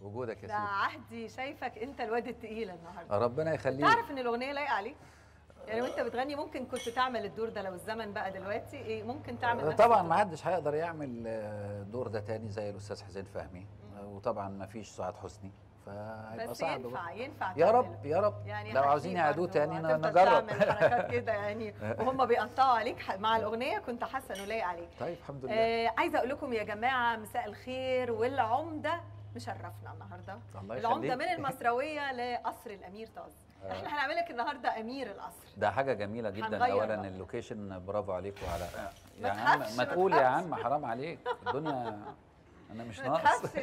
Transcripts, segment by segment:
وجودك يا ده سيدي عهدي شايفك انت الواد التقيل النهارده ربنا يخليك تعرف ان الاغنيه لايقه عليك يعني وانت بتغني ممكن كنت تعمل الدور ده لو الزمن بقى دلوقتي ايه ممكن تعمل نفس طبعا الدور. ما حدش هيقدر يعمل آه، الدور ده تاني زي الاستاذ حسين فهمي آه، وطبعا ما فيش سعاد حسني فهيبقى بس صعب ينفع بقى. ينفع يا تعمله. رب يا رب يعني لو حكيم عاوزين يعيدوه برضه تاني هتفضل نجرب تعمل حركات كده يعني وهم بيقطعوا عليك ح- مع الاغنيه كنت حاسه انه لايق عليك طيب الحمد لله آه عايزه اقول لكم يا جماعه مساء الخير والعمده مشرفنا النهارده الله العمده يخليك. من المصراويه لقصر الامير طاز احنا هنعمل لك النهارده امير القصر ده حاجه جميله جدا هنغير اولا بقى. اللوكيشن برافو عليكم على ما يا عم تخافش، ما ما تقول يا تخافش. عم حرام عليك الدنيا انا مش ما ناقص تخافش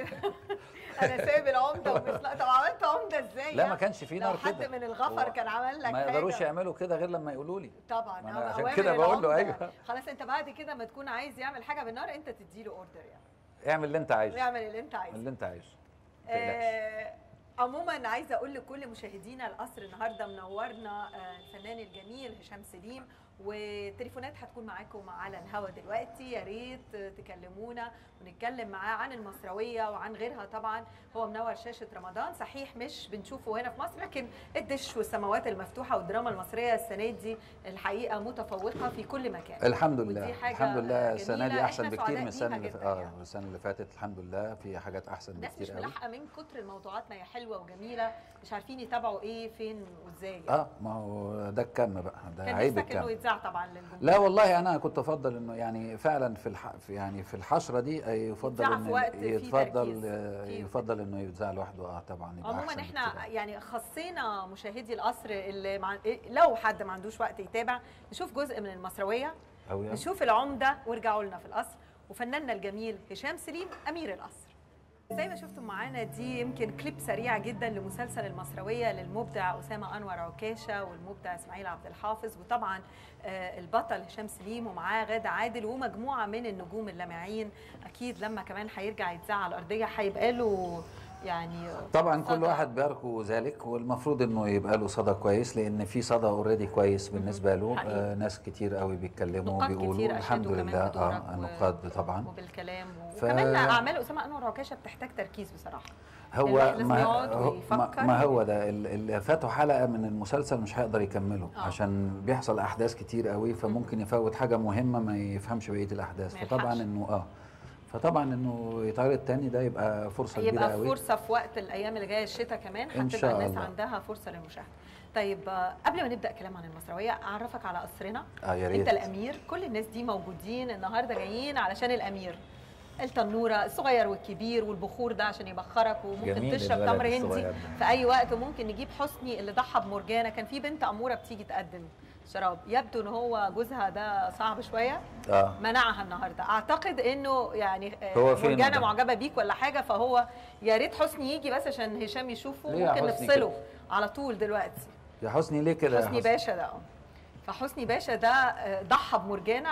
انا سايب العمده ومش لا- طب عملت عمده ازاي لا ما يعني؟ كانش في لو نار حد كده من الغفر هو كان عمل لك ما يقدروش حاجة. يعملوا كده غير لما يقولوا لي طبعا ما أنا أو- عشان أوامر كده بقول له العمدة. أيوه. خلاص انت بعد كده ما تكون عايز يعمل حاجه بالنار انت تديله اوردر يعني اعمل اللي انت عايزه يعمل اللي انت عايزه اللي انت عايزه ما تقلقش. آه، عموما عايزه اقول لكل مشاهدينا القصر النهارده منورنا آه، الفنان الجميل هشام سليم والتليفونات هتكون معاكم على الهوا دلوقتي يا ريت آه، تكلمونا ونتكلم معاه عن المصرويه وعن غيرها طبعا هو منور شاشه رمضان صحيح مش بنشوفه هنا في مصر لكن الدش والسماوات المفتوحه والدراما المصريه السنه دي الحقيقه متفوقه في كل مكان الحمد ودي لله حاجة الحمد لله السنه جميلة. دي احسن إحنا بكتير من سعداء السنه بيها اللي ف... جداً اه يعني. السنه اللي فاتت الحمد لله في حاجات احسن الناس مش بكتير قوي ملاحقه من كتر موضوعاتنا يا حلوه وجميله مش عارفين يتابعوا ايه فين وازاي يعني. اه ما هو ده الكم بقى ده كان عيب نفسك انه الكم يتذاع طبعا للجمهور لا والله انا كنت افضل انه يعني فعلا في الح... في يعني في الحشره دي آه، يفضل يتذاع في ان وقت فيه يتفضل تركيز. آه، فيه. يفضل انه يتذاع لوحده اه طبعا يبقى عموما أحسن احنا بكتير. يعني خصينا مشاهدي القصر اللي مع... إيه، لو حد ما عندوش وقت يتابع نشوف جزء من المصرويه أوي أوي. نشوف العمده وارجعوا لنا في القصر وفناننا الجميل هشام سليم امير القصر زي ما شفتم معانا دي يمكن كليب سريع جدا لمسلسل المصرويه للمبدع اسامه انور عكاشه والمبدع اسماعيل عبد الحافظ وطبعا آه، البطل هشام سليم ومعاه غاده عادل ومجموعه من النجوم اللامعين اكيد لما كمان هيرجع يتذاع على الارضيه هيبقى له يعني طبعا كل صدى. واحد بيرجو ذلك والمفروض انه يبقى له صدى كويس لان في صدى اوريدي كويس بالنسبه له حقيقي. آه ناس كتير قوي بيتكلموا نقاد وبيقولوا كتير الحمد أشادوا كمان لله بدورك اه و- النقاد طبعا وبالكلام ف- وكمان اعمال اسامه انور عكاشه بتحتاج تركيز بصراحه هو الواحد لازم ما يقعد هو ويفكر. ما, ما هو ده ال- اللي فاته حلقه من المسلسل مش هيقدر يكمله آه. عشان بيحصل احداث كتير قوي فممكن يفوت حاجه مهمه ما يفهمش بقيه الاحداث ما فطبعا يلحقش. انه اه فطبعا انه يتعرض تاني ده يبقى فرصه كبيره يبقى قوي فرصه في وقت الايام اللي جايه الشتاء كمان إن هتبقى شاء الناس الله. عندها فرصه للمشاهده طيب آه، قبل ما نبدا كلام عن المصرويه اعرفك على قصرنا اه يا ريت انت الامير كل الناس دي موجودين النهارده جايين علشان الامير التنوره الصغير والكبير والبخور ده عشان يبخرك وممكن جميل تشرب الولد تمر هندي الصغير ده. في اي وقت وممكن نجيب حسني اللي ضحى بمرجانه كان في بنت اموره بتيجي تقدم شراب يبدو ان هو جوزها ده صعب شويه اه منعها النهارده اعتقد انه يعني آه، هو فين مرجانه ده؟ معجبه بيك ولا حاجه فهو يا ريت حسني يجي بس عشان هشام يشوفه ليه يا ممكن حسني نفصله كده؟ على طول دلوقتي يا حسني ليه كده يا حسني حسني؟ باشا ده اه فحسني باشا ده آه، ضحى بمرجانه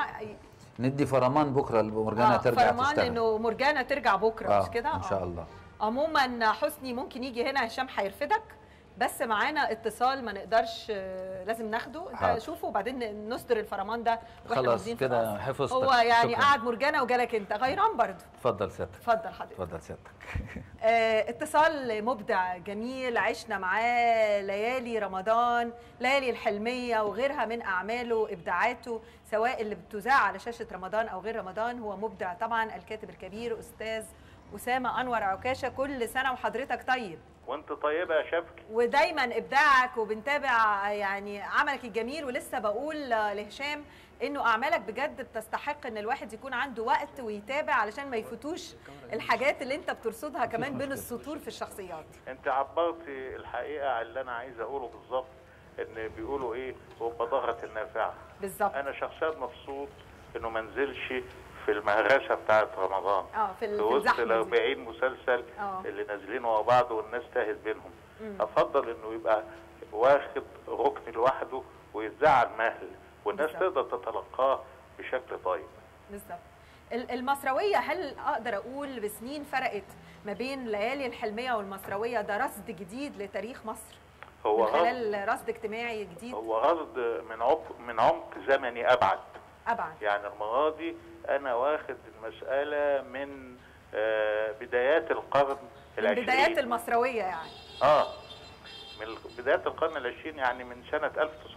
ندي فرمان بكره لمرجانه آه، ترجع فرمان تشتغل انه مرجانه ترجع بكره آه مش كده ان شاء آه. الله عموما حسني ممكن يجي هنا هشام هيرفدك بس معانا اتصال ما نقدرش آه، لازم ناخده انت حاضر. شوفه وبعدين نصدر الفرمان ده واحنا خلاص موجودين في كده القصر. حفظتك هو يعني شكراً. قعد مرجانه وجالك انت غيران برضه اتفضل سيادتك اتفضل حضرتك اتفضل سيادتك آه، اتصال مبدع جميل عشنا معاه ليالي رمضان ليالي الحلمية وغيرها من أعماله إبداعاته سواء اللي بتذاع على شاشة رمضان أو غير رمضان هو مبدع طبعا الكاتب الكبير أستاذ أسامة أنور عكاشة كل سنة وحضرتك طيب وانت طيبه يا شفقي ودايما إبداعك وبنتابع يعني عملك الجميل ولسه بقول آه، لهشام انه اعمالك بجد بتستحق ان الواحد يكون عنده وقت ويتابع علشان ما يفوتوش الحاجات اللي انت بترصدها كمان بين السطور في الشخصيات انت عبرتي الحقيقه على اللي انا عايز اقوله بالظبط ان بيقولوا ايه وبضغة النافعه بالظبط انا شخصيا مبسوط انه ما نزلش في المهرسه بتاعه رمضان اه في, ال- في في وسط ال الزحمه دي 40 مسلسل اه اللي نازلين ورا بعض والناس تاهت بينهم مم. افضل انه يبقى واخد ركن لوحده ويتزعل مهل والناس بالظبط. تقدر تتلقاه بشكل طيب بالظبط ال- المصرويه هل اقدر اقول بسنين فرقت ما بين ليالي الحلميه والمصرويه ده رصد جديد لتاريخ مصر هو من رصد خلال رصد اجتماعي جديد هو رصد من عمق من عمق زمني ابعد ابعد يعني المرة دي أنا واخد المسألة من آه، بدايات القرن من العشرين. بدايات المصرويه يعني اه من بداية القرن العشرين يعني من سنة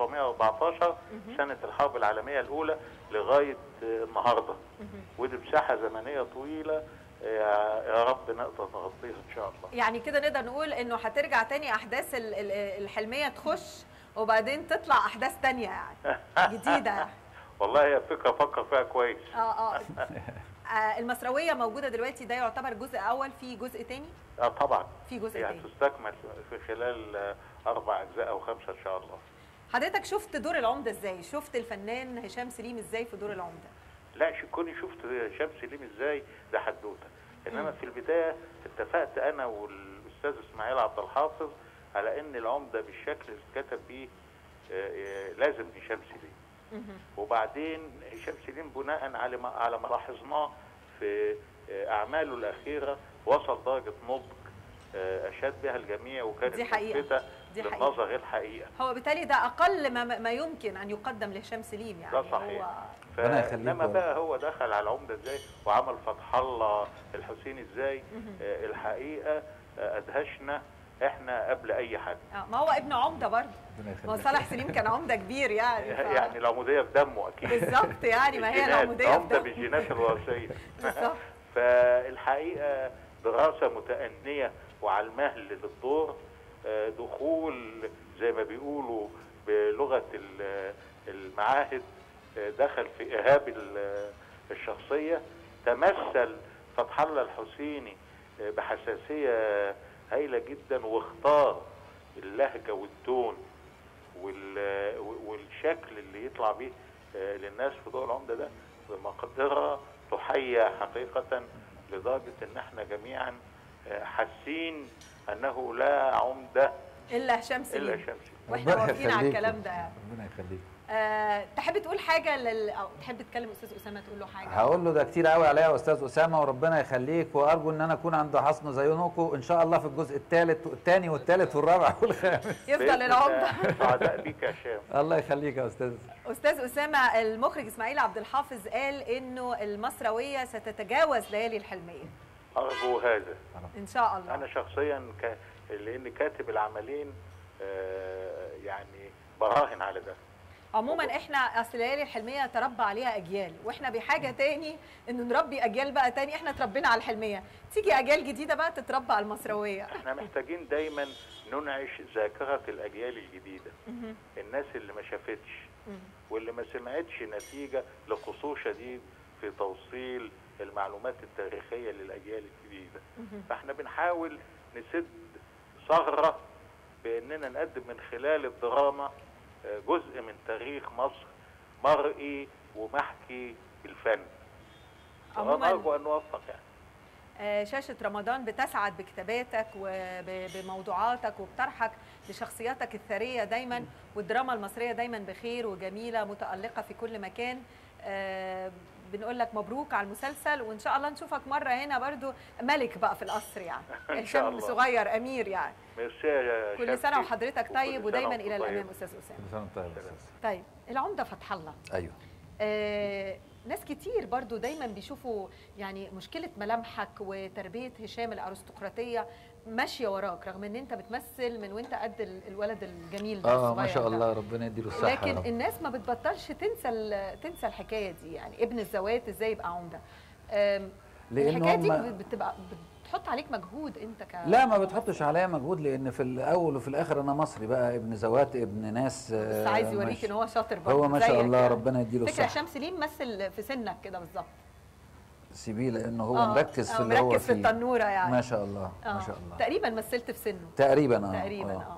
1914 سنة الحرب العالمية الأولى لغاية آه، النهاردة ودي مساحة زمنية طويلة آه، يا رب نقدر نغطيها إن شاء الله يعني كده نقدر نقول انه هترجع تاني احداث ال- ال- الحلميه تخش وبعدين تطلع احداث تانية يعني جديده يعني. والله هي فكرة فكر فيها كويس اه اه آه، المصرويه موجوده دلوقتي ده يعتبر جزء اول في جزء تاني اه طبعا في جزء هي تاني هتستكمل في خلال آه، أربع أجزاء أو خمسة إن شاء الله حضرتك شفت دور العمده ازاي شفت الفنان هشام سليم ازاي في دور العمده لا شو- كوني شفت شمس سليم ازاي ده حدوته انما في البدايه اتفقت انا والاستاذ اسماعيل عبد الحافظ على ان العمده بالشكل اللي اتكتب بيه آه، آه، لازم هشام سليم وبعدين هشام سليم بناء على ما على ما لاحظناه في آه، اعماله الاخيره وصل درجه نضج آه، اشاد بها الجميع وكانت دي حقيقة. ملفتة دي حقيقة. للنظر الحقيقه هو بالتالي ده اقل ما, ما يمكن ان يقدم لهشام سليم يعني ده صحيح. هو ربنا يخليك فانما والله. بقى هو دخل على العمده ازاي وعمل فتح الله الحسين ازاي آه، الحقيقه آه، ادهشنا احنا قبل اي حد آه، ما هو ابن عمده برضه ربنا ما هو يخليك صالح سليم كان عمده كبير يعني ف... يعني العموديه في دمه اكيد بالظبط يعني ما هي الجينات، العموديه في عمده دمه. بالجينات الوراثيه بالظبط فالحقيقه دراسه متأنية وعلى المهل للدور آه، دخول زي ما بيقولوا بلغه ال- المعاهد آه، دخل في ايهاب ال- الشخصيه تمثل فتح الله الحسيني آه، بحساسيه هايله جدا واختار اللهجه والتون وال- والشكل اللي يطلع بيه آه، للناس في ضوء العمده ده بمقدره تحيى حقيقه لدرجه ان احنا جميعا آه، حاسين انه لا عمده الا هشام الا سليم شمسي واحنا ربنا موافقين على يخليكم. الكلام ده يعني ربنا يخليك أه تحب تقول حاجه لل... او تحب تكلم استاذ اسامه تقول له حاجه هقول له ده كتير قوي عليا يا استاذ اسامه وربنا يخليك وارجو ان انا اكون عند حسن زينكم ان شاء الله في الجزء الثالث والثاني والثالث والرابع والخامس يفضل بإذن العمده الله سعداء بيك يا هشام الله يخليك يا استاذ استاذ اسامه المخرج اسماعيل عبد الحافظ قال انه المصرويه ستتجاوز ليالي الحلميه ارجو هذا ان شاء الله انا شخصيا ك... لان كاتب العملين آه، يعني براهن على ده عموما احنا اصل ليالي الحلميه تربى عليها اجيال واحنا بحاجه تاني ان نربي اجيال بقى تاني احنا اتربينا على الحلميه تيجي اجيال جديده بقى تتربى على المصرويه احنا محتاجين دايما ننعش ذاكره الاجيال الجديده الناس اللي ما شافتش واللي ما سمعتش نتيجه لقصور شديد في توصيل المعلومات التاريخيه للاجيال الجديده فاحنا بنحاول نسد ثغره باننا نقدم من خلال الدراما آه، جزء من تاريخ مصر مرئي ومحكي بالفن عموماً- ارجو ان نوفق يعني آه، شاشة رمضان بتسعد بكتاباتك وبموضوعاتك وبطرحك لشخصياتك الثرية دايما والدراما المصرية دايما بخير وجميلة متألقة في كل مكان آه، بنقول لك مبروك على المسلسل وإن شاء الله نشوفك مرة هنا برضو ملك بقى في القصر يعني إن شاء هشام الله. صغير أمير يعني ميرسي يا كل شمسي. سنة وحضرتك وكل طيب سنة ودايما وأنتم إلى طيب. الأمام أستاذ أسامة كل سنه وانت طيب يا استاذ طيب العمدة فتح الله ايوه آه، ناس كتير برضو دايما بيشوفوا يعني مشكلة ملامحك وتربية هشام الأرستقراطية ماشية وراك رغم ان انت بتمثل من وانت قد ال- الولد الجميل ده اه ما الصغير شاء ده. الله ربنا يديله الصحه يا لكن رب. الناس ما بتبطلش تنسى ال- تنسى الحكاية دي يعني ابن الزوات ازاي يبقى عمدة آم، لان الحكاية دي هم بتبقى بتحط عليك مجهود انت ك لا ما بتحطش عليا مجهود لان في الاول وفي الاخر انا مصري بقى ابن زوات ابن ناس بس آه، عايز يوريك مش- ان هو شاطر برضه هو ما شاء زيك الله يعني. ربنا يديله فكرة الصحه هشام سليم مثل في سنك كده بالظبط سيبيه لانه هو آه، مركز آه، في اللي هو مركز في فيه التنورة يعني ما شاء الله آه. ما شاء الله تقريبا مثلت في سنه تقريبا اه تقريبا اه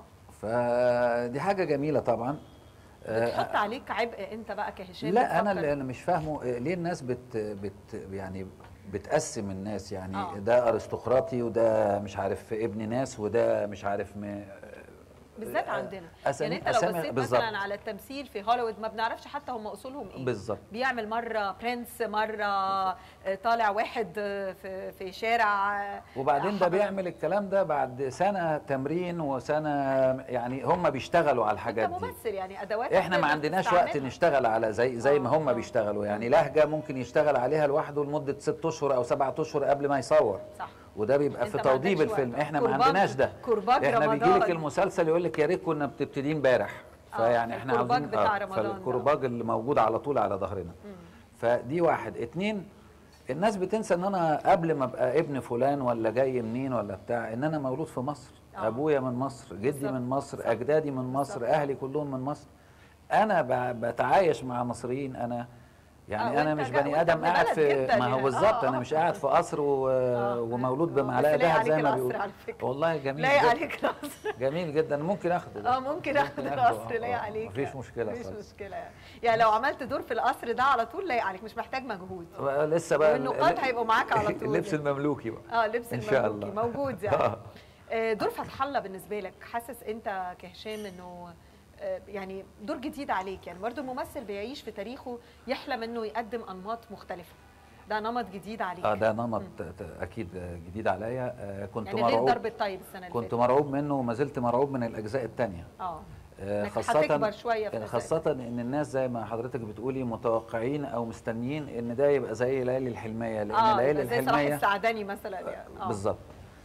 فدي حاجه جميله طبعا آه، بتحط عليك عبء انت بقى كهشام لا انا بتفكر- اللي انا مش فاهمه آه، ليه الناس بت بت يعني بتقسم الناس يعني آه. ده ارستقراطي وده مش عارف ابن ناس وده مش عارف م... بالذات آه، عندنا أسامي- يعني انت لو أسامي- بصيت بالظبط. مثلا على التمثيل في هوليوود ما بنعرفش حتى هم اصولهم ايه بالظبط بيعمل مره برنس مره آه، طالع واحد آه، في في شارع آه، وبعدين ده حضر- بيعمل الكلام ده بعد سنه تمرين وسنه يعني هم بيشتغلوا على انت الحاجات دي ممثل يعني ادوات احنا ما تقدر عندناش وقت تستعملها. نشتغل على زي زي ما آه، هم آه. بيشتغلوا يعني لهجه ممكن يشتغل عليها لوحده لمده ست اشهر او سبعة اشهر قبل ما يصور صح وده بيبقى أنت في ما توضيب عندكش الفيلم وقت. احنا ما كرباج- عندناش ده كرباج احنا رمضان. بيجي لك المسلسل يقول لك يا ريت كنا بتبتدي امبارح آه، فيعني احنا الكرباج عاوزين بتاع رمضان ده. فالكرباج اللي موجود على طول على ظهرنا فدي واحد اتنين الناس بتنسى ان انا قبل ما ابقى ابن فلان ولا جاي منين ولا بتاع ان انا مولود في مصر آه. ابويا من مصر جدي بالظبط. من مصر بالظبط. اجدادي من مصر بالظبط. اهلي كلهم من مصر انا ب- بتعايش مع مصريين انا يعني آه، انا وأنت مش جا- بني وأنت ادم ابن قاعد بلد في جداً ما هو يعني. بالظبط آه، انا آه. مش قاعد في قصر و... آه. ومولود آه، بمعلقه بس لايق دهب عليك زي ما القصر بيقولوا على فكرة. والله جميل لايق جدا. عليك القصر جميل جدا ممكن اخده ده. اه ممكن اخد آخده، القصر آه، لايق آه. عليك مفيش مشكله مفيش خالص مشكله يعني يعني لو عملت دور في القصر ده على طول لايق عليك مش محتاج مجهود بقى لسه بقى والنقاط هيبقوا معاك على طول اللبس يعني. المملوكي بقى اه لبس إن شاء المملوكي الله. موجود يعني آه. آه، دور فتح الله بالنسبه لك حاسس انت كهشام انه آه، يعني دور جديد عليك يعني برضه الممثل بيعيش في تاريخه يحلم انه يقدم انماط مختلفه ده نمط جديد عليك اه ده نمط ت- ت- اكيد جديد عليا آه كنت يعني غير مرعوب ضرب الطيب السنه اللي كنت فاتت مرعوب منه وما زلت مرعوب من الاجزاء الثانيه اه آه، إنك خاصة هتكبر شوية في خاصة ان الناس زي ما حضرتك بتقولي متوقعين او مستنيين ان ده يبقى زي ليالي الحلمية لان اه ليالي يبقى زي صلاح الحلمية السعداني مثلا يعني آه. بالظبط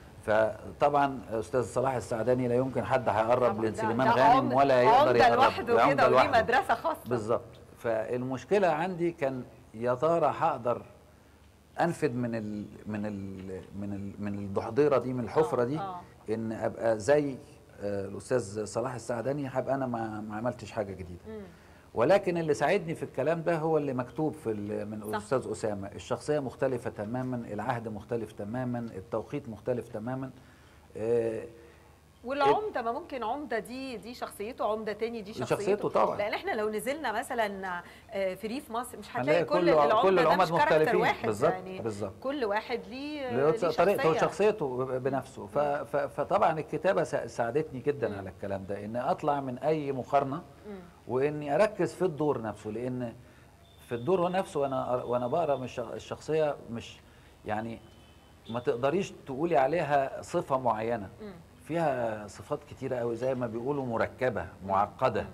فطبعا استاذ صلاح السعداني لا يمكن حد هيقرب طبعاً ده- لسليمان ده غانم عمدة- ولا يقدر عمدة يقرب لوحده ده كده وليه لوحده. مدرسه خاصه بالظبط فالمشكله عندي كان يا ترى هقدر انفد من ال من ال من ال من الضحضيره دي من الحفره دي آه. ان ابقى زي آه، الاستاذ صلاح السعداني هبقى انا ما, ما عملتش حاجه جديده مم. ولكن اللي ساعدني في الكلام ده هو اللي مكتوب في ال- من صح. الاستاذ اسامه الشخصيه مختلفه تماما العهد مختلف تماما التوقيت مختلف تماما آه، والعمده ما ممكن عمده دي دي شخصيته عمده تاني دي شخصيته, شخصيته طبعاً. لان احنا لو نزلنا مثلا آه، في ريف مصر مش هتلاقي هنلاقي كل كل- العمده كل ده العمد مش كاركتر مختلفين. واحد بالظبط، يعني بالظبط. كل واحد ليه اللي هو ليه طريقته شخصية. وشخصيته ب- بنفسه ف- ف- فطبعا الكتابه سا- ساعدتني جدا على الكلام ده ان اطلع من اي مقارنه واني اركز في الدور نفسه لان في الدور نفسه وانا وانا بقرا من الشخ- الشخصيه مش يعني ما تقدريش تقولي عليها صفه معينه فيها صفات كتيره قوي زي ما بيقولوا مركبه معقده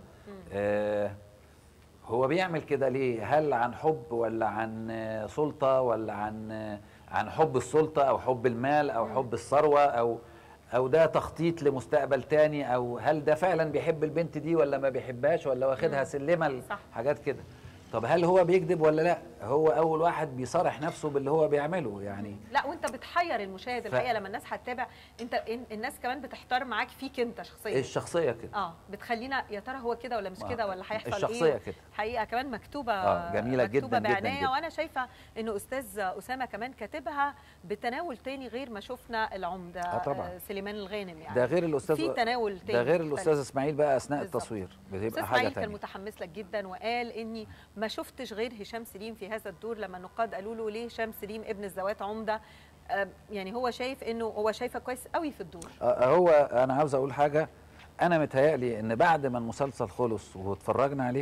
آه هو بيعمل كده ليه؟ هل عن حب ولا عن آه، سلطة ولا عن آه، عن حب السلطة أو حب المال أو حب الثروة أو أو ده تخطيط لمستقبل تاني أو هل ده فعلا بيحب البنت دي ولا ما بيحبهاش ولا واخدها سلمة صح. حاجات كده طب هل هو بيكذب ولا لا؟ هو أول واحد بيصارح نفسه باللي هو بيعمله يعني لا وانت بتحير المشاهد ف- الحقيقه لما الناس هتتابع انت إن- الناس كمان بتحتار معاك فيك انت شخصيا الشخصية كده اه بتخلينا يا ترى هو كده ولا مش آه، كده ولا هيحصل الشخصية ايه كده. حقيقه كمان مكتوبه آه، جميلة جداً مكتوبه جداً بعنايه جداً. وانا شايفه انه استاذ اسامه كمان كاتبها بتناول تاني غير ما شفنا العمده آه، طبعاً. آه، سليمان الغانم يعني ده غير الأستاذ في تناول تاني ده غير مختلف. الأستاذ إسماعيل بقى أثناء بالظبط. التصوير استاذ بتبقى حاجة اسماعيل كان تانية متحمس لك جدا وقال اني ما شفتش غير هشام سليم في هذا الدور لما النقاد قالوا له ليه هشام سليم ابن الزوات عمده آه، يعني هو شايف انه هو شايفه كويس قوي في الدور آه، هو انا عاوز اقول حاجه انا متهيألي ان بعد ما المسلسل خلص واتفرجنا عليه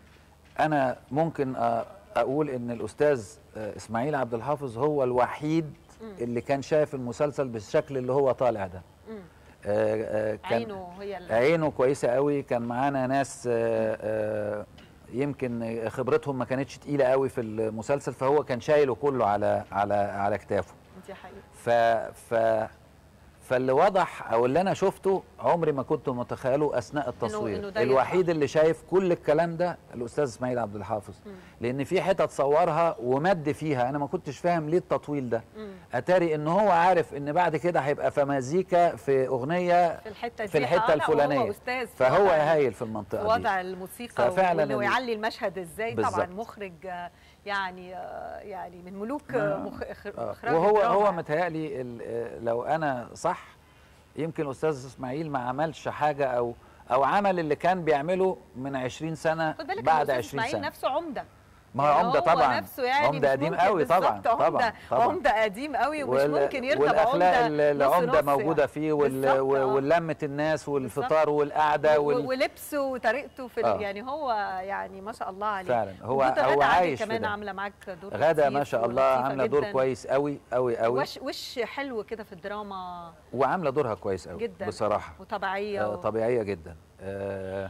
انا ممكن آه، اقول ان الاستاذ آه، اسماعيل عبد الحافظ هو الوحيد اللي كان شايف المسلسل بالشكل اللي هو طالع ده مم. آه، آه، كان عينه هي ال- عينه كويسه قوي كان معانا ناس آه، آه، يمكن خبرتهم ما كانتش تقيله قوي في المسلسل فهو كان شايله كله على على على كتافه دي حقيقه ف ف فاللي وضح او اللي انا شفته عمري ما كنت متخيله اثناء التصوير إنه ده الوحيد اللي شايف كل الكلام ده الاستاذ اسماعيل عبد الحافظ لان في حتت صورها ومد فيها انا ما كنتش فاهم ليه التطويل ده اتاري ان هو عارف ان بعد كده هيبقى في مزيكا في اغنيه في الحته دي في الحته آه، لا، وهو الفلانيه أستاذ في فهو وضع- هايل في في المنطقه دي وضع الموسيقى ففعلاً وانه ال- يعلي المشهد ازاي طبعا بالظبط. مخرج آه، يعني آه، يعني من ملوك ما- آه، مخ- إخ- آه، اخراج وهو الدراما هو يعني. متهيألي ال- آه، لو انا صح يمكن الاستاذ اسماعيل ما عملش حاجه او او عمل اللي كان بيعمله من 20 سنه خد بالك بعد الأستاذ 20 اسماعيل سنه نفسه عمده ما هو يعني عمده طبعا نفسه يعني عمده مش قديم ممكن قوي طبعا بالظبط طبعا عمده طبعا عمده قديم قوي ومش وال- ممكن يركب والاخلاق عمده اللي نص العمده نص موجوده يعني. فيه وال... بالظبط، آه. ولمه الناس والفطار والقعده و- وال... ولبسه وطريقته في ال- آه. يعني هو يعني ما شاء الله عليه فعلا، هو- وجود هو غادة عادل عايش في كمان ده. عامله معاك دور غاده لطيف ما شاء الله ولطيفة عامله دور جداً. كويس قوي قوي قوي وش وش حلو كده في الدراما وعامله دورها كويس قوي جدا بصراحه وطبيعيه آه و... طبيعيه جدا آه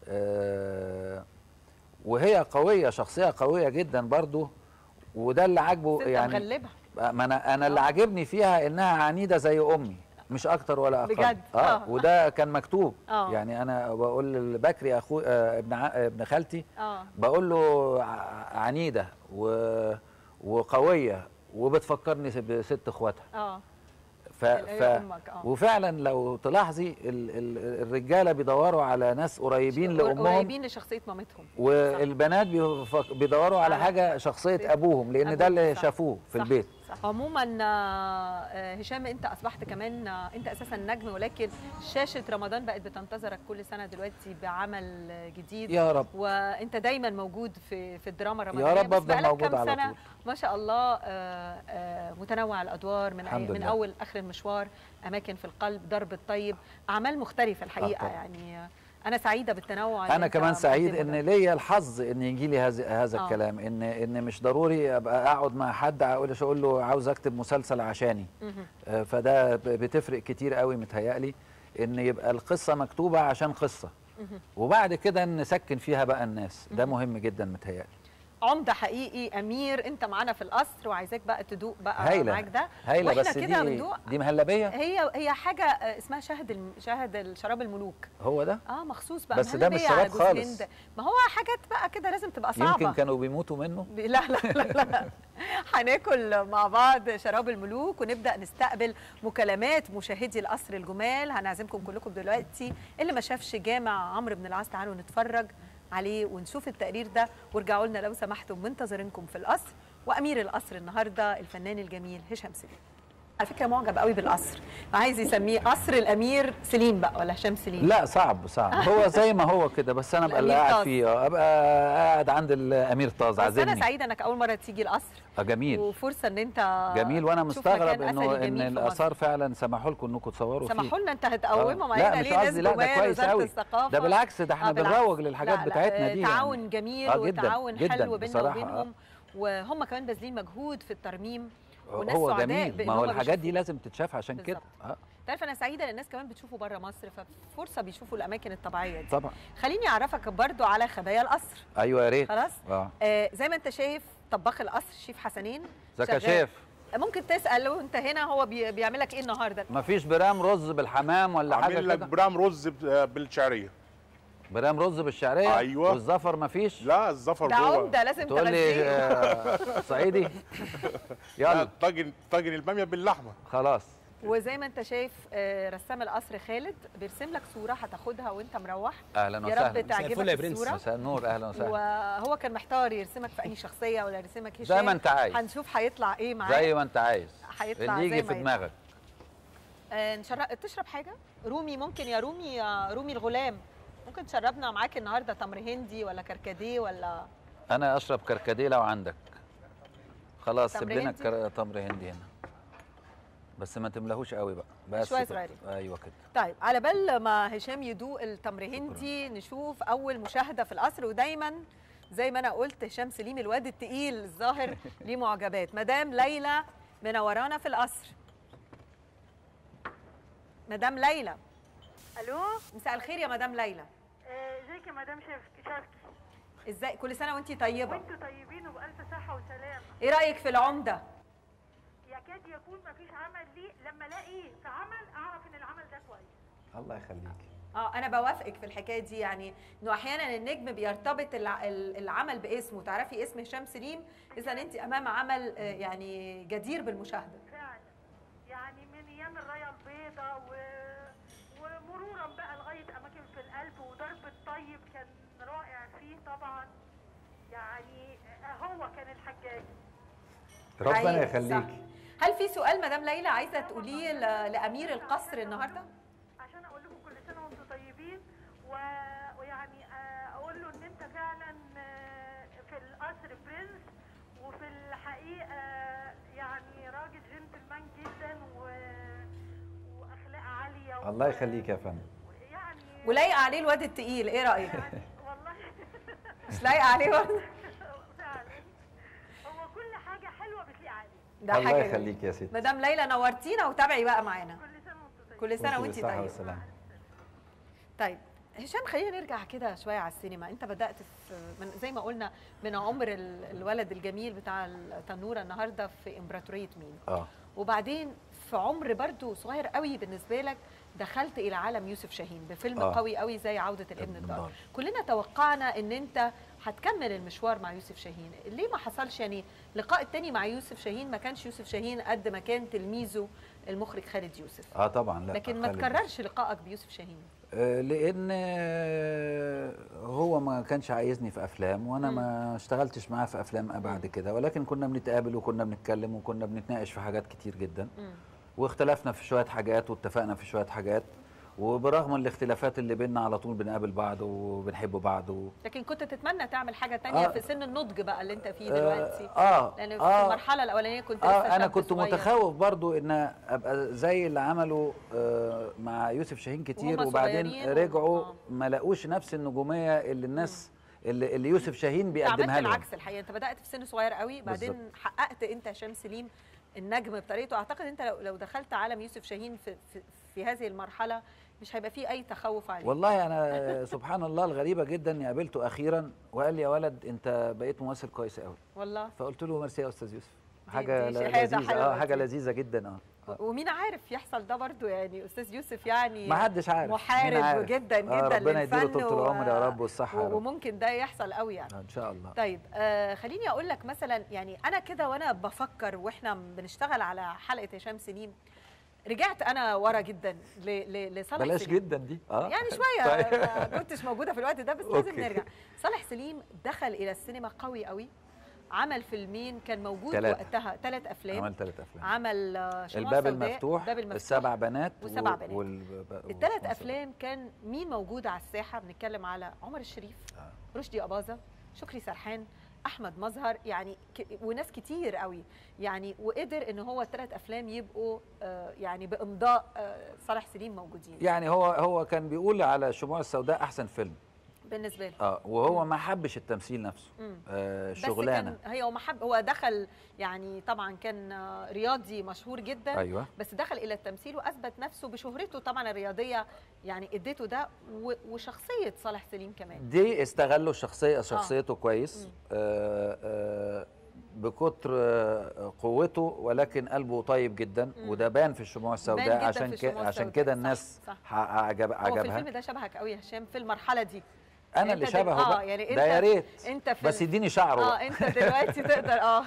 آه وهي قويه شخصيه قويه جدا برضو وده اللي عاجبه ست يعني مغلبها ما انا انا اللي عاجبني فيها انها عنيده زي امي مش اكتر ولا اقل بجد؟ اه آه. وده كان مكتوب آه. يعني انا بقول لبكري اخو آه ابن ع... ابن خالتي اه بقول له ع- عنيده و... وقويه وبتفكرني بست اخواتها اه ف... هي ف... أمك، آه. وفعلا لو تلاحظي ال... ال... الرجاله بيدوروا على ناس قريبين لامهم قريبين لشخصيه مامتهم والبنات بيفك- بيدوروا على على حاجه شخصيه شخصية ابوهم لان أبوهم، ده اللي صح. شافوه في صح، البيت صح. عموما آه، هشام انت اصبحت كمان آه، انت اساسا نجم ولكن شاشه رمضان بقت بتنتظرك كل سنه دلوقتي بعمل آه، جديد يا رب وانت دايما موجود في في الدراما الرمضانيه يا رب بس افضل بقالك موجود كام على سنه طول ما شاء الله آه، آه، متنوع الادوار من أي الحمد من لله. اول اخر المشوار اماكن في القلب درب الطيب اعمال مختلفه الحقيقه طبعا. يعني آه، انا سعيده بالتنوع اللي انا أنت كمان سعيد مقدمه ان ده. ليا الحظ ان يجي لي هذا هذا آه. الكلام ان ان مش ضروري ابقى اقعد مع حد اقول اقول له عاوز اكتب مسلسل عشاني مهم. آه، فده ب- بتفرق كتير قوي متهيألي ان يبقى القصه مكتوبه عشان قصه مهم. وبعد كده نسكن فيها بقى الناس ده مهم جدا متهيألي عمده حقيقي امير انت معانا في القصر وعايزاك بقى تدوق بقى هايله معاك ده هايله واحنا بس كده دي بندوق دي مهلبيه هي هي حاجه آه، اسمها شهد الم... شهد الشراب الملوك هو ده اه مخصوص بقى بس ده مش مهلبية على شراب جوز خالص. هند. ما هو حاجات بقى كده لازم تبقى صعبه يمكن كانوا بيموتوا منه ب- لا لا لا لا هناكل مع بعض شراب الملوك ونبدا نستقبل مكالمات مشاهدي القصر الجمال هنعزمكم كلكم دلوقتي اللي ما شافش جامع عمرو بن العاص تعالوا نتفرج عليه ونشوف التقرير ده وارجعوا لنا لو سمحتم منتظرينكم في القصر وامير القصر النهارده الفنان الجميل هشام سليم على فكره معجب قوي بالقصر عايز يسميه قصر الامير سليم بقى ولا هشام سليم لا صعب صعب هو زي ما هو كده بس انا ابقى اللي الأمير قاعد طاز. فيه آه، ابقى قاعد عند الامير طاز بس انا عازمني سعيده انك اول مره تيجي القصر آه، جميل وفرصه ان انت جميل وانا تشوف مستغرب مكان انه أثري ان جميل في مصر. الاثار فعلا سمحوا لكم انكم تصوروا فيه سمحوا لنا انت هتقوموا آه. معانا لا مش ليه ناس قصدي لا ده جمال كويس وزاره قوي الثقافه ده بالعكس ده احنا آه، بالعكس. بنروج للحاجات لا، لا، بتاعتنا آه، دي تعاون يعني. جميل آه، جداً، وتعاون جداً حلو بيننا بصراحة، وبينهم وهم كمان باذلين مجهود في الترميم وناس هو سعداء جميل بإن ما هو هم الحاجات دي بيشوفوا. لازم تتشاف عشان كده بالظبط. اه تعرف انا سعيده ان الناس كمان بتشوفوا بره مصر ففرصه بيشوفوا الاماكن الطبيعيه دي طبعا خليني اعرفك برضو على خبايا القصر ايوه يا ريت خلاص اه آه زي ما انت شايف طباخ القصر شيف حسنين ازيك يا شغال. شيف ممكن تسال وانت هنا هو بي بيعمل لك ايه النهارده مفيش برام رز بالحمام ولا حاجه عامل لك كده برام رز ب- بالشعريه برام رز بالشعريه أيوة. والزفر مفيش لا الزفر ده جوه عمده لازم تقول لي تغذيه آه، صعيدي لا، يلا طاجن طاجن الباميه باللحمه خلاص وزي ما انت شايف آه، رسام القصر خالد بيرسم لك صوره هتاخدها وانت مروح اهلا يا رب وسهلا الفل تعجبك يا برنس. الصوره مساء النور اهلا وسهلا وهو كان محتار يرسمك في اي شخصيه ولا يرسمك هشام زي ما انت عايز هنشوف هيطلع ايه معاك زي ما انت عايز هيطلع اللي زي يجي ما في يطلع. دماغك آه، نشرب تشرب حاجه رومي ممكن يا رومي يا رومي الغلام ممكن تشربنا معاك النهارده تمر هندي ولا كركديه ولا انا اشرب كركديه لو عندك خلاص تمر سيب لنا هندي؟ الكر- تمر هندي هنا بس ما تملاهوش قوي بقى بس شوية كده. صغيرين. ايوه كده طيب على بال ما هشام يدوق التمر هندي نشوف اول مشاهده في القصر ودايما زي ما انا قلت هشام سليم الواد التقيل الظاهر ليه معجبات مدام ليلى منورانا في القصر مدام ليلى الو مساء الخير يا مدام ليلى آه، ازيك يا مدام شافكي شافكي ازاي كل سنه وانتي طيبه وانتوا طيبين وبألف صحة وسلامة ايه رايك في العمده يكاد يكون مفيش عمل لي لما الاقي في عمل اعرف ان العمل ده كويس الله يخليك اه انا بوافقك في الحكايه دي يعني انه احيانا النجم بيرتبط الع- ال- العمل باسمه تعرفي اسم هشام سليم اذا انت امام عمل آه، يعني جدير بالمشاهده فعلا يعني من ايام الرايه البيضاء و... ومرورا بقى لغايه اماكن في القلب وضرب الطيب كان رائع فيه طبعا يعني آه، هو كان الحجاج ربنا حقيقي، يخليك صح. هل في سؤال مدام ليلى عايزه تقوليه ل- لامير القصر النهارده عشان اقول لكم كل سنه وانتم طيبين و... ويعني آه، اقول له ان انت فعلا آه، في القصر برنس وفي الحقيقه يعني راجل جنتلمان جدا و... واخلاق عاليه و... الله يخليك يا فندم يعني ولايقه عليه الواد التقيل ايه رايك يعني والله مش لايقه عليه برضه فعلا هو كل حاجه حلوه بتليق عليه ده الله حاجه يخليك يا ستي مدام ليلى نورتينا وتابعي بقى معانا كل سنه وانتم طيبين كل سنه وانتي وانت بالصحة طيبه والسلامة. طيب هشام خلينا نرجع كده شويه على السينما انت بدات في من زي ما قلنا من عمر ال- الولد الجميل بتاع التنوره النهارده في امبراطوريه مين اه وبعدين في عمر برضو صغير قوي بالنسبه لك دخلت الى عالم يوسف شاهين بفيلم آه. قوي قوي زي عوده الابن ابن الضال الضال. كلنا توقعنا ان انت هتكمل المشوار مع يوسف شاهين ليه ما حصلش يعني لقاء التاني مع يوسف شاهين ما كانش يوسف شاهين قد ما كان تلميذه المخرج خالد يوسف اه طبعا لا لكن ما خالد. تكررش لقائك بيوسف شاهين آه، لان آه، هو ما كانش عايزني في افلام وانا مم. ما اشتغلتش معاه في افلام بعد كده ولكن كنا بنتقابل وكنا بنتكلم وكنا بنتناقش في حاجات كتير جدا مم. واختلفنا في شويه حاجات واتفقنا في شويه حاجات وبرغم الاختلافات اللي بيننا على طول بنقابل بعض وبنحب بعض و... لكن كنت تتمنى تعمل حاجه تانية آه. في سن النضج بقى اللي انت فيه دلوقتي اه لان في آه المرحله الاولانيه كنت لسه اه انا شاب كنت صغير. متخوف برضو ان ابقى زي اللي عمله آه مع يوسف شاهين كتير وهم وبعدين صغيرين و- رجعوا آه. ما لاقوش نفس النجوميه اللي الناس اللي, اللي يوسف شاهين انت بيقدمها عملت لهم العكس الحقيقه انت بدات في سن صغير قوي بعدين بالظبط. حققت انت هشام سليم النجم بطريقته اعتقد انت لو لو دخلت عالم يوسف شاهين في في, في هذه المرحله مش هيبقى فيه اي تخوف عليك والله انا سبحان الله الغريبه جدا اني قابلته اخيرا وقال لي يا ولد انت بقيت ممثل كويس قوي والله فقلت له ميرسي يا استاذ يوسف دي- حاجه دي ل- شهادة لذيذه حلوة اه حاجه دي. لذيذه جدا اه آه. ومين عارف يحصل ده برضو يعني استاذ يوسف يعني ما حدش عارف مين محارب عارف؟ جدا جدا آه ربنا يديله للفن طول و- العمر يا رب والصحه يا و- رب وممكن ده يحصل قوي يعني آه، ان شاء الله طيب آه خليني اقول لك مثلا يعني انا كده وانا بفكر واحنا بنشتغل على حلقه هشام سليم رجعت انا ورا جدا ل- ل- لصالح بلاش سليم. جدا دي اه يعني شويه طيب. ما كنتش موجوده في الوقت ده بس لازم أوكي. نرجع صالح سليم دخل الى السينما قوي قوي عمل فيلمين كان موجود تلاتة. وقتها ثلاث افلام عمل ثلاث افلام عمل آه، شموع الباب سوداء، المفتوح الباب المفتوح السبع بنات وسبع و- بنات. وال... الثلاث ومصر. افلام كان مين موجود على الساحه بنتكلم على عمر الشريف آه. رشدي اباظه شكري سرحان احمد مظهر يعني ك... وناس كتير قوي يعني وقدر ان هو الثلاث افلام يبقوا آه يعني بامضاء آه صالح سليم موجودين يعني هو هو كان بيقول على شموع السوداء احسن فيلم بالنسبه له اه وهو ما حبش التمثيل نفسه مم. آه بس شغلانه كان هي هو محب هو دخل يعني طبعا كان آه، رياضي مشهور جدا ايوه بس دخل الى التمثيل واثبت نفسه بشهرته طبعا الرياضيه يعني اديته ده و- وشخصيه صالح سليم كمان دي استغلوا الشخصيه شخصيته كويس مم. آه آه بكتر آه، قوته ولكن قلبه طيب جدا مم. وده بان في الشموع بان السوداء جداً عشان في كده الشموع عشان السوداء. كده صح، الناس صح. ح- عجب هو في عجبها الفيلم ده شبهك قوي يا هشام في المرحله دي انا أنت اللي دل- شبهه آه، بقى يعني ده أنت- يا ريت انت في بس ال- يديني شعره اه بقى. انت دلوقتي تقدر اه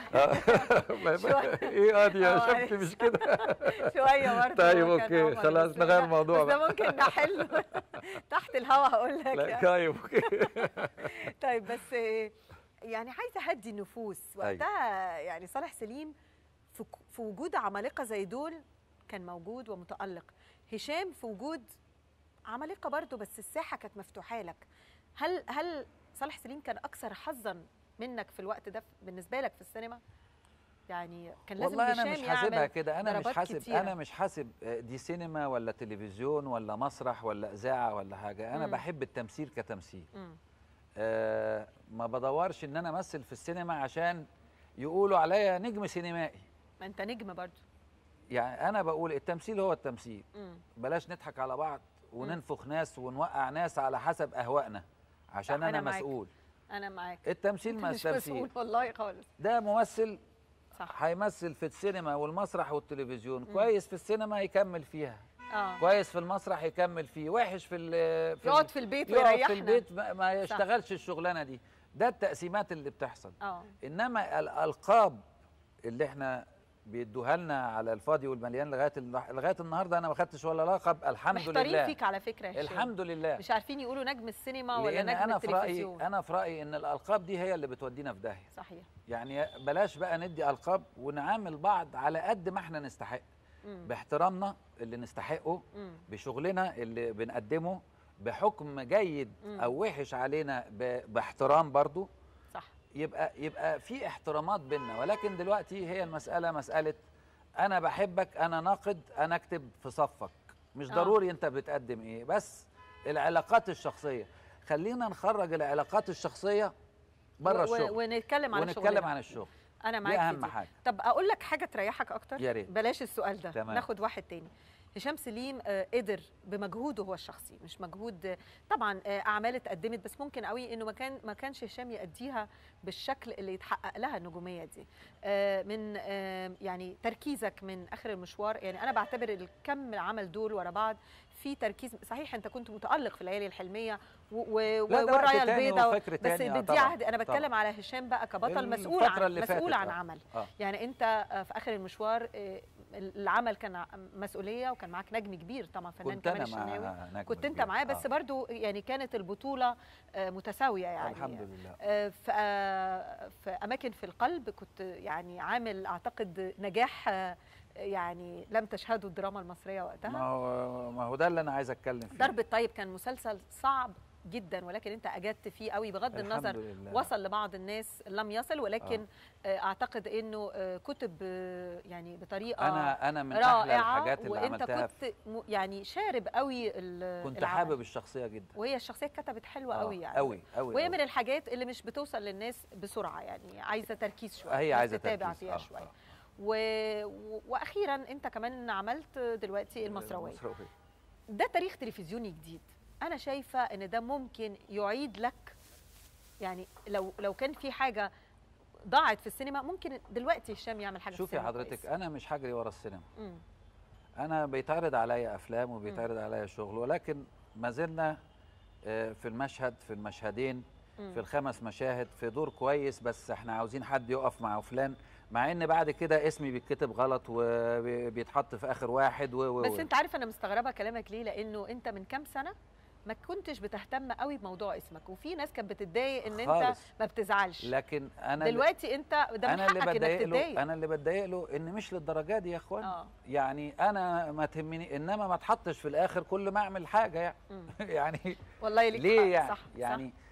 شوية. ايه اه دي يا آه، شفتي مش كده شويه برضه طيب، هو كان أوكي، عمر، خلاص بس نغير ده- الموضوع بس ده بقى. ممكن نحله تحت الهوا هقول لك لا يعني. طيب اوكي طيب بس آه، يعني عايزه اهدي النفوس وقتها يعني صالح سليم في ك- في وجود عمالقه زي دول كان موجود ومتالق هشام في وجود عمالقه برضه بس الساحه كانت مفتوحه لك هل هل صالح سليم كان اكثر حظا منك في الوقت ده بالنسبه لك في السينما يعني كان لازم والله انا هشام مش حاسبها يعمل كده انا مش ضربات حاسب كتيرة. انا مش حاسب دي سينما ولا تلفزيون ولا مسرح ولا اذاعه ولا حاجه انا مم. بحب التمثيل كتمثيل مم. آه ما بدورش ان انا امثل في السينما عشان يقولوا عليا نجم سينمائي ما انت نجم برضه يعني انا بقول التمثيل هو التمثيل مم. بلاش نضحك على بعض وننفخ ناس ونوقع ناس على حسب اهوائنا عشان صح، انا, أنا معاك. مسؤول انا معاك التمثيل ما مش التمثيل مسؤول والله خالص ده ممثل صح هيمثل في السينما والمسرح والتلفزيون كويس في السينما يكمل فيها اه كويس في المسرح يكمل فيه وحش في ال في يقعد ال- في البيت يقعد ويريحنا في البيت ما, ما يشتغلش الشغلانه دي ده التقسيمات اللي بتحصل اه انما الالقاب اللي احنا بيدوها لنا على الفاضي والمليان لغايه ال- لغايه النهارده انا ما خدتش ولا لقب الحمد محتارين لله فيك على فكره يا هشام. الحمد لله مش عارفين يقولوا نجم السينما ولا لان نجم انا في رايي التلفزيون انا في رايي ان الالقاب دي هي اللي بتودينا في داهيه صحيح يعني بلاش بقى ندي القاب ونعامل بعض على قد ما احنا نستحق مم. باحترامنا اللي نستحقه مم. بشغلنا اللي بنقدمه بحكم جيد مم. او وحش علينا ب- باحترام برضو صح يبقى يبقى في احترامات بينا ولكن دلوقتي هي المساله مساله انا بحبك انا ناقد انا اكتب في صفك مش آه. ضروري انت بتقدم ايه بس العلاقات الشخصيه خلينا نخرج العلاقات الشخصيه بره و- و- الشغل ونتكلم على ونتكلم شغلنا. عن الشغل انا دي معاك في اهم دي. حاجه طب اقول لك حاجه تريحك اكتر يا ريت. بلاش السؤال ده تمام. ناخد واحد تاني هشام سليم آه، قدر بمجهوده هو الشخصي مش مجهود آه، طبعا آه، اعمال اتقدمت بس ممكن قوي انه ما كان ما كانش هشام يأديها بالشكل اللي يتحقق لها النجوميه دي آه، من آه، يعني تركيزك من اخر المشوار يعني انا بعتبر الكم العمل دول ورا بعض في تركيز صحيح انت كنت متالق في الليالي الحلميه و- و- لا، ده والرايه وقت تاني البيضاء وفكر بس تاني، آه، بدي طبعاً، عهد انا طبعاً. بتكلم على هشام بقى كبطل مسؤول الفترة عن اللي مسؤول فاتت، عن آه. عمل آه. يعني انت آه، في اخر المشوار آه، العمل كان ع- مسؤوليه وكان معاك نجم كبير طبعا فنان كنت كمال انا الشناوي مع نجم كنت انت كبير. معاه بس آه. برضو يعني كانت البطوله آه، متساويه يعني الحمد لله آه، في آه، في اماكن في القلب كنت يعني عامل اعتقد نجاح آه، يعني لم تشهده الدراما المصريه ما وقتها هو ما هو ده اللي انا عايز اتكلم فيه ضرب الطيب كان مسلسل صعب جدا ولكن انت اجدت فيه قوي بغض الحمد النظر لله. وصل لبعض الناس لم يصل ولكن آه. اعتقد انه آه، كتب آه، يعني بطريقه انا انا من احلى رائعه الحاجات اللي وانت عملتها كنت م- يعني شارب قوي ال- كنت العمل. حابب الشخصيه جدا وهي الشخصيه اتكتبت حلوه قوي يعني قوي قوي وهي من الحاجات اللي مش بتوصل للناس بسرعه يعني عايزه تركيز شويه هي ناس عايزه تتابع تركيز. فيها آه، شويه آه. و... و... واخيرا انت كمان عملت دلوقتي المصرويه المصروية. ده تاريخ تلفزيوني جديد انا شايفه ان ده ممكن يعيد لك يعني لو لو كان في حاجه ضاعت في السينما ممكن دلوقتي هشام يعمل حاجه شوفي في السينما حضرتك كويسة. انا مش هجري ورا السينما مم. انا بيتعرض عليا افلام وبيتعرض عليا شغل ولكن ما زلنا آه، في المشهد في المشهدين مم. في الخمس مشاهد في دور كويس بس احنا عاوزين حد يقف مع فلان مع ان بعد كده اسمي بيتكتب غلط وبيتحط في اخر واحد و و بس و. انت عارف انا مستغربه كلامك ليه لانه انت من كام سنه ما كنتش بتهتم قوي بموضوع اسمك وفي ناس كانت بتتضايق ان انت خالص. ما بتزعلش لكن انا اللي- دلوقتي انت ده من انا اللي حقك انك بتضايق تتضايق له انا اللي بتضايق له ان مش للدرجه دي يا اخوان اه يعني انا ما تهمني انما ما تحطش في الاخر كل ما اعمل حاجه يعني مم. يعني والله ليك ليه حق. يعني صح يعني صح.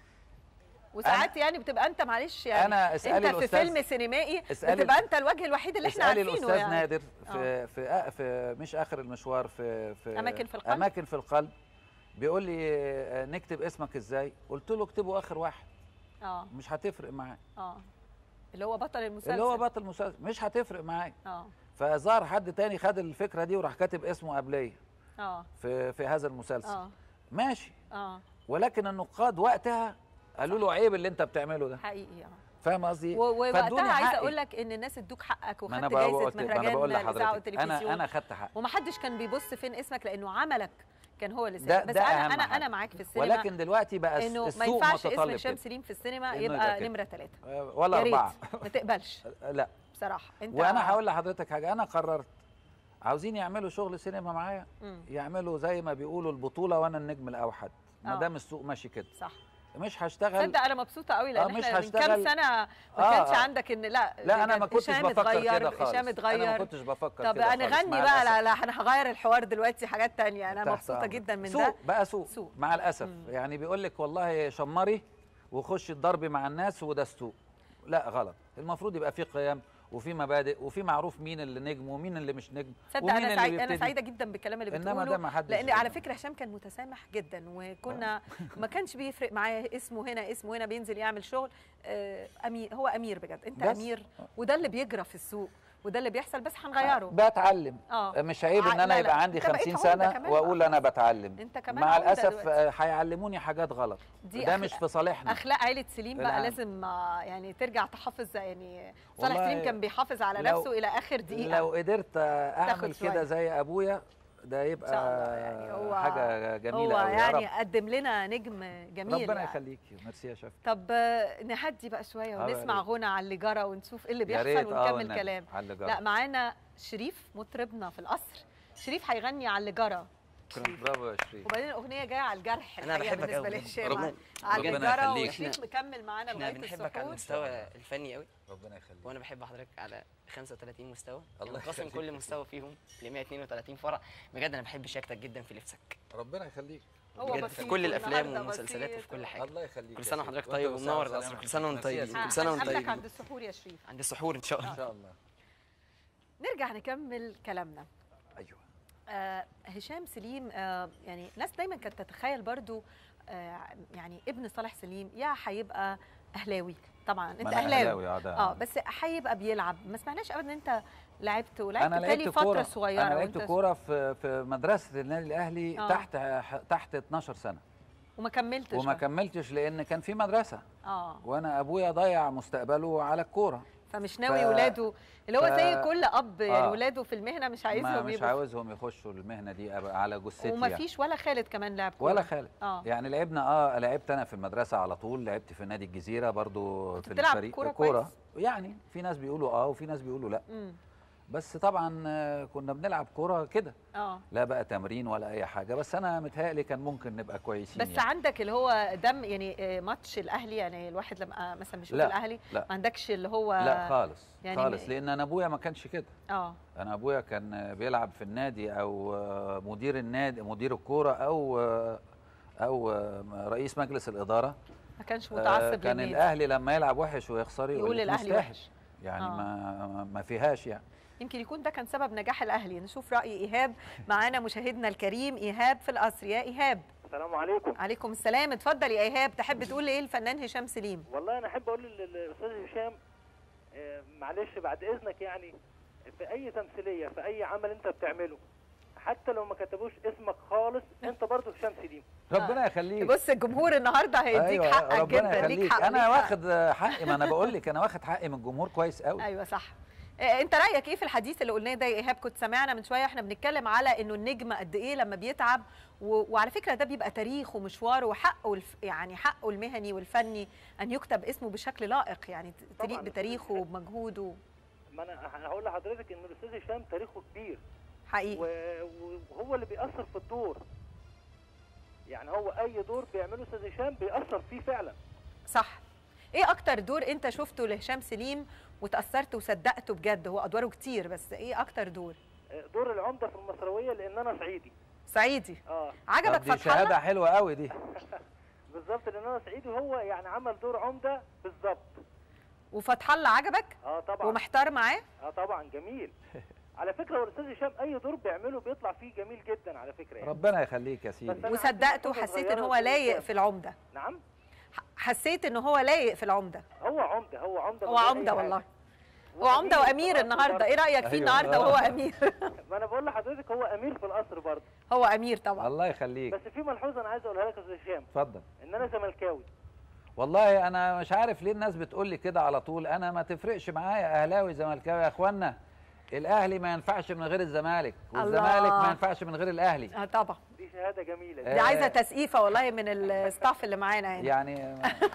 وساعات يعني بتبقى انت معلش يعني أنا اسألي انت في الأستاذ- فيلم سينمائي اسألي بتبقى انت الوجه الوحيد اللي احنا اسالي عارفينه الاستاذ يعني نادر في في آه في مش اخر المشوار في في أماكن في القلب؟ اماكن في القلب بيقول لي آه، نكتب اسمك ازاي قلت له اكتبه اخر واحد اه مش هتفرق معاه اه اللي هو بطل المسلسل اللي هو بطل المسلسل مش هتفرق معاه اه فظهر حد تاني خد الفكره دي وراح كاتب اسمه قبليه اه في في هذا المسلسل اه ماشي اه ولكن النقاد وقتها قالوا له عيب اللي انت بتعمله ده حقيقي اه فاهم قصدي و- ووقتها فادوني عايزه حقي. اول لك ان الناس ادوك حقك ما انا وخدت جايزه بقول ما انا بقول مهرجان الاذاعه لحضرتك والتلفزيون انا انا خدت حقي ومحدش كان بيبص فين اسمك لانه عملك كان هو اللي ده- سابق. بس ده انا أهم انا حاجة. انا معاك في السينما ولكن دلوقتي بقى انه ما السوق ينفعش اسم متطلب هشام كده. سليم في السينما إنه يبقى يبقى كده. نمره ثلاثه آه، ولا يا ريت اربعه ما تقبلش لا بصراحه انت وانا هقول لحضرتك حاجه انا قررت عاوزين يعملوا شغل سينما معايا مم. يعملوا زي ما بيقولوا البطوله وانا النجم الاوحد ما آه. دام السوق ماشي كده صح مش هشتغل تصدق انا مبسوطه قوي لان آه، مش احنا من كام هشتغل- سنه ما آه، كانش آه. عندك ان لا لا انا ما بجد كنتش هشام بفكر اتغير كده خالص هشام انا ما اتغير كنتش بفكر طب كده خالص نغني مع بقى الأسف. لا لا انا هغير الحوار دلوقتي حاجات تانية انا تحت مبسوطه أمرك. جدا من سوق ده بقى سوق, سوق. مع الاسف يعني بيقول لك والله شمري وخش الضرب مع الناس وده السوق لا غلط المفروض يبقى في قيم وفي مبادئ وفي معروف مين اللي نجم ومين اللي مش نجم تصدق ومين انا اللي سعيد انا بيبتدي. سعيده جدا بالكلام اللي إنما بتقوله ده ما حدش لان بيعمل. على فكره هشام كان متسامح جدا وكنا ما كانش بيفرق معاه اسمه هنا اسمه هنا بينزل يعمل شغل آه، امير هو امير بجد انت بس. امير وده اللي بيجرى في السوق وده اللي بيحصل بس هنغيره بتعلم اه مش عيب ان ع- انا لا، يبقى لا. عندي أنت بقيت 50 عمدة سنه كمان واقول بقى. انا بتعلم انت كمان مع عمدة الاسف دلوقتي. آه، هيعلموني حاجات غلط دي ده أخلاق- مش في صالحنا اخلاق عائله سليم بقى نعم. لازم آه، يعني ترجع تحافظ يعني صالح والله سليم كان بيحافظ على لو- نفسه الى اخر دقيقه لو قدرت اعمل شوية. كده زي ابويا ده إن يبقى شاء الله يعني هو حاجه جميله هو قوي يا يعني رب قدم لنا نجم جميل ربنا يعني. يخليكي ميرسي يا شيف طب آه، نهدي بقى شويه آه، يا ونسمع ريت. غنى على اللي جرى ونشوف ايه اللي يا بيحصل ريت اه ونكمل والنبي. كلام على اللي لا جرى. معانا شريف مطربنا في القصر شريف هيغني على اللي جرى برافو يا شريف وبعدين الاغنيه جايه على الجرح أنا الحقيقة بحبك بالنسبه أوي. لهشام ربنا- على ربنا الجرى يخليك. وشريف مكمل معانا احنا لغايه بنحبك على السحور المستوى الفني قوي ربنا يخليك وانا بحب حضرتك على 35 مستوى الله قاسم يخليك. كل مستوى فيهم ل 132 فرع بجد انا بحب شياكتك جدا في لبسك ربنا يخليك هو بجد بسيط في كل الافلام والنهاردة والمسلسلات بسيط وفي كل و- حاجه الله يخليك كل يا سنة شريف. وحضرتك وأنت طيب بالصحة ومنور والسلامة. القصر. كل سنة وأنتم ميرسي يا طيبين. شريف. كل سنة وأنتم هنقابلك طيبين. عند السحور يا شريف عند السحور ان شاء ان الله شاء الله نرجع نكمل كلامنا ايوه آه هشام سليم آه يعني ناس دايما كانت تتخيل برضو آه يعني ابن صالح سليم يا هيبقى اهلاوي طبعا انت ما أنا اهلاوي اه ده اه بس هيبقى بيلعب ما سمعناش ابدا ان انت لعبت ولعبت انا بالتالي لعبت فتره كوره صغيره انا لعبت وأنت- كوره في في مدرسه النادي الاهلي آه. تحت تحت 12 سنه وما كملتش وما بقى. كملتش لان كان في مدرسه اه وانا ابويا ضيع مستقبله على الكوره فمش ناوي ف- ولاده اللي هو ف- زي كل اب يعني آه. ولاده في المهنه مش ما عايزهم مش يبقوا عاوزهم يخشوا المهنه دي أبقى على جثتي وما يعني. فيش ولا خالد كمان لعب كورة. ولا خالد اه يعني لعبنا اه لعبت انا في المدرسه على طول لعبت في نادي الجزيره برضو كنت في بتلعب الفريق كورة كوره كويس؟ يعني في ناس بيقولوا اه وفي ناس بيقولوا لا امم بس طبعا آه، كنا بنلعب كوره كده اه لا بقى تمرين ولا اي حاجه بس انا متهيألي كان ممكن نبقى كويسين بس يعني. عندك اللي هو دم يعني آه، ماتش الاهلي يعني الواحد لما آه، مثلا بيشوف لا، الاهلي لا. ما عندكش اللي هو لا خالص يعني يعني خالص م- لان انا ابويا ما كانش كده اه انا ابويا كان بيلعب في النادي او آه، مدير النادي مدير الكوره او آه، او آه، رئيس مجلس الاداره ما كانش آه، متعصب كان للنادي. الاهلي لما يلعب وحش ويخسر يقول يقول لك الاهلي مستاهل. وحش يعني آه. ما ما فيهاش يعني يمكن يكون ده كان سبب نجاح الاهلي نشوف راي ايهاب معانا مشاهدنا الكريم ايهاب في القصر يا ايهاب السلام عليكم عليكم السلام اتفضل يا ايهاب تحب تقول ايه الفنان هشام سليم والله انا احب اقول لل- للاستاذ هشام آه، معلش بعد اذنك يعني في اي تمثيليه في اي عمل انت بتعمله حتى لو ما كتبوش اسمك خالص انت برضه هشام سليم ربنا يخليك بص الجمهور النهارده هيديك أيوة، حقك ربنا جدا ليك يخليك حق انا ليك حق. واخد حقي ما انا بقول لك انا واخد حقي من الجمهور كويس قوي ايوه صح آه، انت رايك ايه في الحديث اللي قلناه ده يا ايهاب كنت سمعنا من شويه احنا بنتكلم على انه النجم قد ايه لما بيتعب و... وعلى فكره ده بيبقى تاريخ ومشوار وحقه الف... يعني حقه المهني والفني ان يكتب اسمه بشكل لائق يعني ت- تليق طبعاً. بتاريخه وبمجهوده ما انا هقول لحضرتك ان الاستاذ هشام تاريخه كبير حقيقي و- وهو اللي بيأثر في الدور يعني هو اي دور بيعمله استاذ هشام بيأثر فيه فعلا صح ايه اكتر دور انت شفته لهشام سليم وتاثرت وصدقته بجد هو ادواره كتير بس ايه اكتر دور آه، دور العمده في المصرويه لان انا صعيدي صعيدي اه عجبك طب دي فتح الله شهاده حلوه قوي دي بالظبط لان انا صعيدي هو يعني عمل دور عمده بالظبط وفتح الله عجبك اه طبعا ومحتار معاه اه طبعا جميل على فكره هو الاستاذ هشام اي دور بيعمله بيطلع فيه جميل جدا على فكره يعني ربنا يخليك يا بس سيدي أنا وصدقته عندي وحسيت صغيرة ان هو في لايق الهشام. في العمده نعم ح- حسيت ان هو لايق في العمده هو عمده هو عمده هو من غير أي عمده حاجة. والله هو عمده وامير في القصر النهارده ايه رايك فيه أيوة. النهارده وهو امير برضه. ما انا بقول لحضرتك هو امير في القصر برضه هو امير طبعا الله يخليك بس في ملحوظه انا عايز اقولها لك يا استاذ هشام اتفضل ان انا زملكاوي والله انا مش عارف ليه الناس بتقول لي كده على طول انا ما تفرقش معايا اهلاوي زملكاوي يا اخوانا الاهلي ما ينفعش من غير الزمالك والزمالك الله. ما ينفعش من غير الاهلي اه طبعا دي شهاده جميله دي آه. عايزه تسقيفه والله من الستاف اللي معانا هنا يعني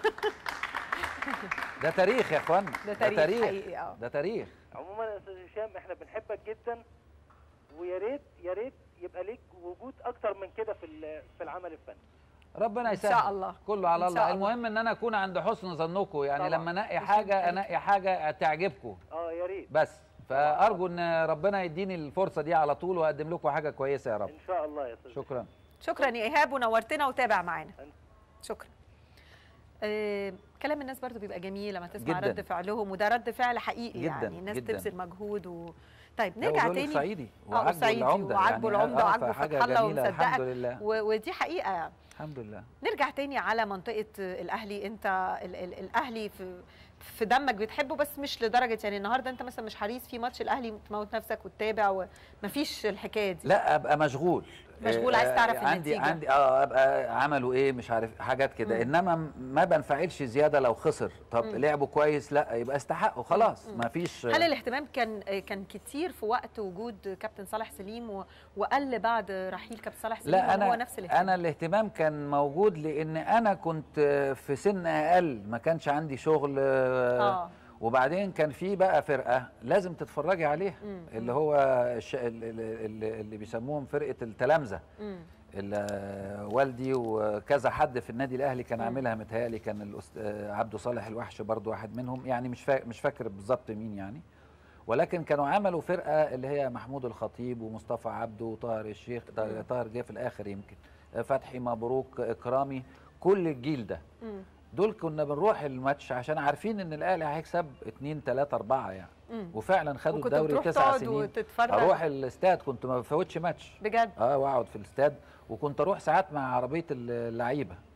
ده تاريخ يا اخوانا ده تاريخ حقيقي اه ده تاريخ عموما يا استاذ هشام احنا بنحبك جدا ويا ريت يا ريت يبقى ليك وجود اكتر من كده في ال- في العمل الفني ربنا إن يسهل شاء الله. كله على إن شاء الله الله. المهم ان انا اكون عند حسن ظنكم يعني طبعاً. لما انقي يخليك. حاجه انقي حاجه تعجبكم اه يا ريت بس فارجو ان ربنا يديني الفرصه دي على طول واقدم لكم حاجه كويسه يا رب ان شاء الله يا استاذ شكرا شكرا يا ايهاب ونورتنا وتابع معانا أنت- شكرا آه، كلام الناس برضو بيبقى جميل لما تسمع جداً. رد فعلهم وده رد فعل حقيقي جداً، يعني الناس جداً. تبذل مجهود و... طيب لا، نرجع وبيقول لك تاني صعيدي اه وعاجبه وصعيدي العمده وعاجبه يعني العمده آه، وعاجبه فحاجة فتح الله جميلة، الحمد ومصدقك لله و... ودي حقيقه يعني الحمد لله نرجع تاني على منطقه الاهلي انت ال ال الاهلي في في دمك بتحبه بس مش لدرجه يعني النهارده انت مثلا مش حريص في ماتش الاهلي تموت نفسك وتتابع ومفيش الحكايه دي لا ابقى مشغول مشغول، آه، عايز تعرف عندي النتيجة. عندي اه ابقى عملوا ايه مش عارف حاجات كده مم. انما م- ما بنفعلش زياده لو خسر طب مم. لعبوا كويس لا يبقى استحقوا خلاص مم. ما فيش هل الاهتمام كان كان كتير في وقت وجود كابتن صالح سليم و... وقل بعد رحيل كابتن صالح سليم لا ولا انا هو نفس الاهتمام انا الاهتمام كان موجود لان انا كنت في سن اقل ما كانش عندي شغل آه. اه وبعدين كان في بقى فرقه لازم تتفرجي عليها مم. اللي هو الش... اللي, اللي اللي بيسموهم فرقه التلامذه مم. ال- والدي وكذا حد في النادي الاهلي كان مم. عاملها متهيألي كان الأست... آه، عبده صالح الوحش برضو واحد منهم يعني مش فا... مش فاكر بالظبط مين يعني ولكن كانوا عملوا فرقه اللي هي محمود الخطيب ومصطفى عبده وطاهر الشيخ طاهر طاهر جه في الاخر يمكن آه، فتحي مبروك اكرامي كل الجيل ده مم. دول كنا بنروح الماتش عشان عارفين ان الاهلي هيكسب 2 3 4 يعني مم. وفعلا خدوا وكنت الدوري بتروح تسع تقعد سنين وتتفرج اروح الاستاد كنت ما بفوتش ماتش بجد اه واقعد في الاستاد وكنت اروح ساعات مع عربيه اللعيبه مم.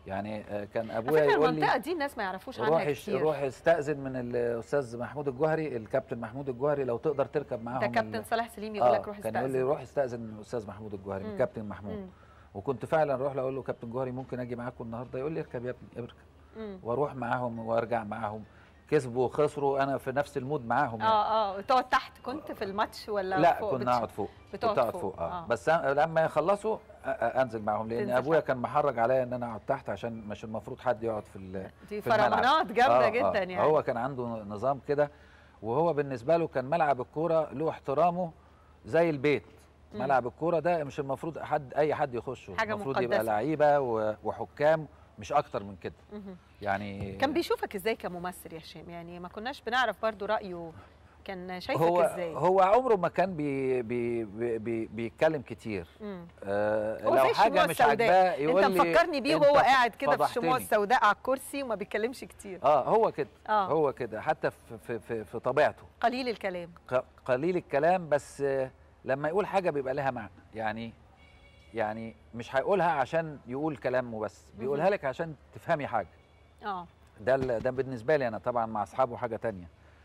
يعني آه، كان على ابويا فكره يقول المنطقه لي دي الناس ما يعرفوش عنها روح يش- كتير روح استاذن من الاستاذ محمود الجوهري الكابتن محمود الجوهري لو تقدر تركب معاهم ده ال- كابتن صالح سليم يقول لك روح كان يقول لي استأذن روح استاذن من الاستاذ محمود الجوهري من مم. كابتن محمود مم. وكنت فعلا اروح له اقول له كابتن جوهري ممكن اجي معاكم النهارده يقول لي اركب يا ابني اركب مم. واروح معاهم وارجع معاهم كسبوا خسروا انا في نفس المود معاهم يعني. اه اه تقعد تحت كنت في الماتش ولا لا فوق كنا بتش- اقعد فوق بتقعد كنت اقعد فوق، فوق اه, آه. بس أنا لما يخلصوا أ- أ- انزل معاهم لان تنزل ابويا تحت. كان محرج عليا ان انا اقعد تحت عشان مش المفروض حد يقعد في ال- دي في الملعب. فرمانات جامده آه، جدا آه. يعني هو كان عنده نظام كده وهو بالنسبه له كان ملعب الكوره له احترامه زي البيت مم. ملعب الكوره ده مش المفروض حد اي حد يخشه حاجة المفروض يبقى مقدسة. لعيبه و- وحكام مش اكتر من كده مهم. يعني كان بيشوفك ازاي كممثل يا هشام يعني ما كناش بنعرف برضو رايه كان شايفك هو ازاي هو عمره ما كان بي بي بي بي بيتكلم كتير مم. آه هو لو زي حاجه الشموع مش السوداء. عاجباه يقول انت لي مفكرني بيه أنت وهو قاعد كده في الشموع فضحتني. السوداء على الكرسي وما بيتكلمش كتير اه هو كده اه هو كده حتى في في في, في طبيعته قليل الكلام ق- قليل الكلام بس آه، لما يقول حاجه بيبقى لها معنى يعني يعني مش هيقولها عشان يقول كلام وبس بيقولها لك عشان تفهمي حاجه اه ده ال- ده بالنسبه لي انا طبعا مع اصحابه حاجه تانية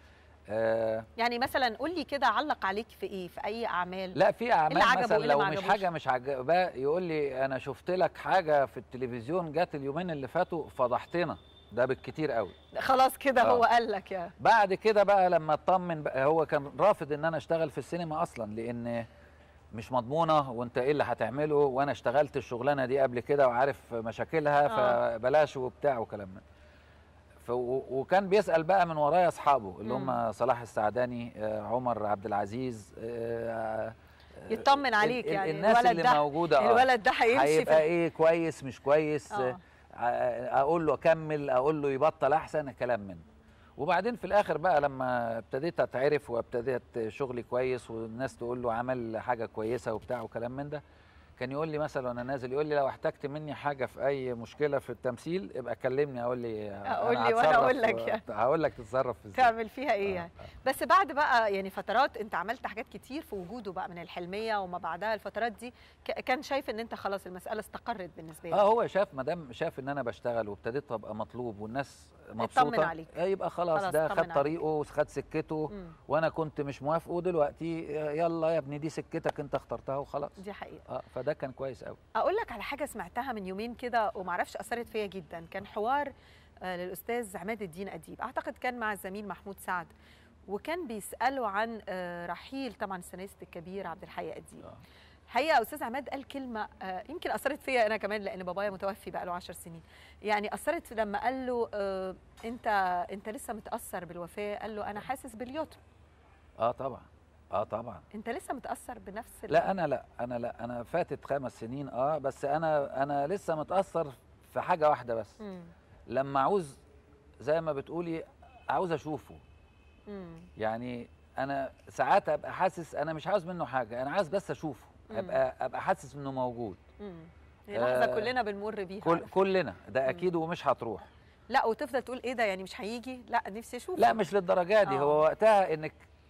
آه يعني مثلا قول لي كده علق عليك في ايه في اي اعمال لا في اعمال عجبه مثلا وإيه اللي لو ما مش عجبوش؟ حاجه مش عجباه يقول لي انا شفت لك حاجه في التلفزيون جت اليومين اللي فاتوا فضحتنا ده بالكتير قوي خلاص كده آه. هو قال لك يا بعد كده بقى لما اطمن بقى هو كان رافض ان انا اشتغل في السينما اصلا لان مش مضمونه وانت ايه اللي هتعمله وانا اشتغلت الشغلانه دي قبل كده وعارف مشاكلها آه. فبلاش وبتاع وكلام من ف و- وكان بيسال بقى من ورايا اصحابه اللي هم صلاح السعداني آه، عمر عبد العزيز آه، آه، يطمن ال- عليك ال- يعني الناس الولد اللي ده موجوده آه. الولد ده هيمشي هيبقى في ايه كويس مش كويس آه. آه، اقول له اكمل اقول له يبطل احسن كلام من ده. وبعدين في الاخر بقى لما ابتديت اتعرف وابتديت شغلي كويس والناس تقول له عمل حاجه كويسه وبتاع وكلام من ده كان يقول لي مثلا وانا نازل يقول لي لو احتجت مني حاجه في اي مشكله في التمثيل ابقى كلمني اقول لي أقول أنا لي وأنا هتصرف أقول لك و- يعني. هقول لك تتصرف ازاي تعمل فيها ايه آه، يعني بس بعد بقى يعني فترات انت عملت حاجات كتير في وجوده بقى من الحلميه وما بعدها الفترات دي ك- كان شايف ان انت خلاص المساله استقرت بالنسبه لك اه هو شاف ما دام شاف ان انا بشتغل وابتديت ابقى مطلوب والناس مبسوطه عليك. آه، يبقى خلاص, خلاص، ده طمن خد عليك. طريقه وخد سكته مم. وانا كنت مش موافقه دلوقتي يلا يا ابني دي سكتك انت اخترتها وخلاص دي حقيقه اه فده كان كويس قوي اقول لك على حاجه سمعتها من يومين كده ومعرفش اثرت فيا جدا كان حوار آه، للاستاذ عماد الدين اديب اعتقد كان مع الزميل محمود سعد وكان بيسالوا عن آه، رحيل طبعا السيناريست الكبير عبد الحي اديب آه. الحقيقه استاذ عماد قال كلمه آه، يمكن اثرت فيا انا كمان لان بابايا متوفي بقى له 10 سنين يعني اثرت لما قال له آه، انت انت لسه متاثر بالوفاه قال له انا حاسس باليتم اه طبعا اه طبعا انت لسه متاثر بنفس ال- لا انا لا انا لا انا فاتت خمس سنين اه بس انا انا لسه متاثر في حاجه واحده بس مم. لما عاوز زي ما بتقولي عاوز اشوفه مم. يعني انا ساعات ابقى حاسس انا مش عاوز منه حاجه انا عايز بس اشوفه مم. ابقى ابقى حاسس انه موجود مم. هي لحظه آه، كلنا بنمر بيها كل على فكرة. كلنا ده اكيد ومش هتروح لا وتفضل تقول ايه ده يعني مش هيجي لا نفسي اشوفه لا مش للدرجه دي آه. هو وقتها انك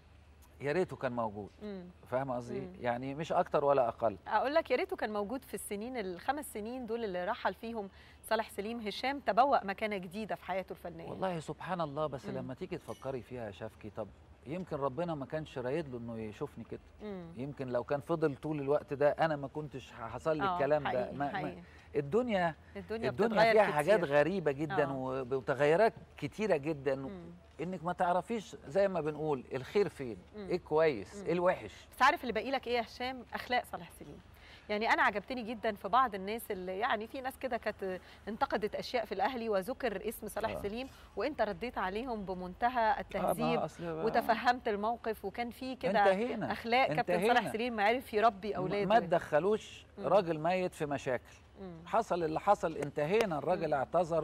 يا ريته كان موجود مم. فاهم قصدي مم. يعني مش اكتر ولا اقل اقول لك يا ريته كان موجود في السنين الخمس سنين دول اللي رحل فيهم صالح سليم هشام تبوأ مكانه جديده في حياته الفنيه والله سبحان الله بس مم. لما تيجي تفكري فيها يا شافكي طب يمكن ربنا ما كانش رايد له انه يشوفني كده مم. يمكن لو كان فضل طول الوقت ده انا ما كنتش حصل لي آه، الكلام ده حقيقي- ما ما حقيقي. الدنيا الدنيا, الدنيا بتتغير فيها كتير. حاجات غريبه جدا آه. وب- وتغيرات كتيره جدا مم. انك ما تعرفيش زي ما بنقول الخير فين مم. ايه كويس مم. ايه الوحش بس عارف اللي باقي لك ايه يا هشام اخلاق صالح سليم يعني انا عجبتني جدا في بعض الناس اللي يعني في ناس كده كانت انتقدت اشياء في الاهلي وذكر اسم صالح آه. سليم وانت رديت عليهم بمنتهى آه، ما التهذيب أصل بقى- وتفهمت الموقف وكان في كده انتهينا اخلاق كابتن انتهينا. صالح سليم ما عرف يربي اولاده ما تدخلوش مم. راجل ميت في مشاكل مم. حصل اللي حصل انتهينا الراجل اعتذر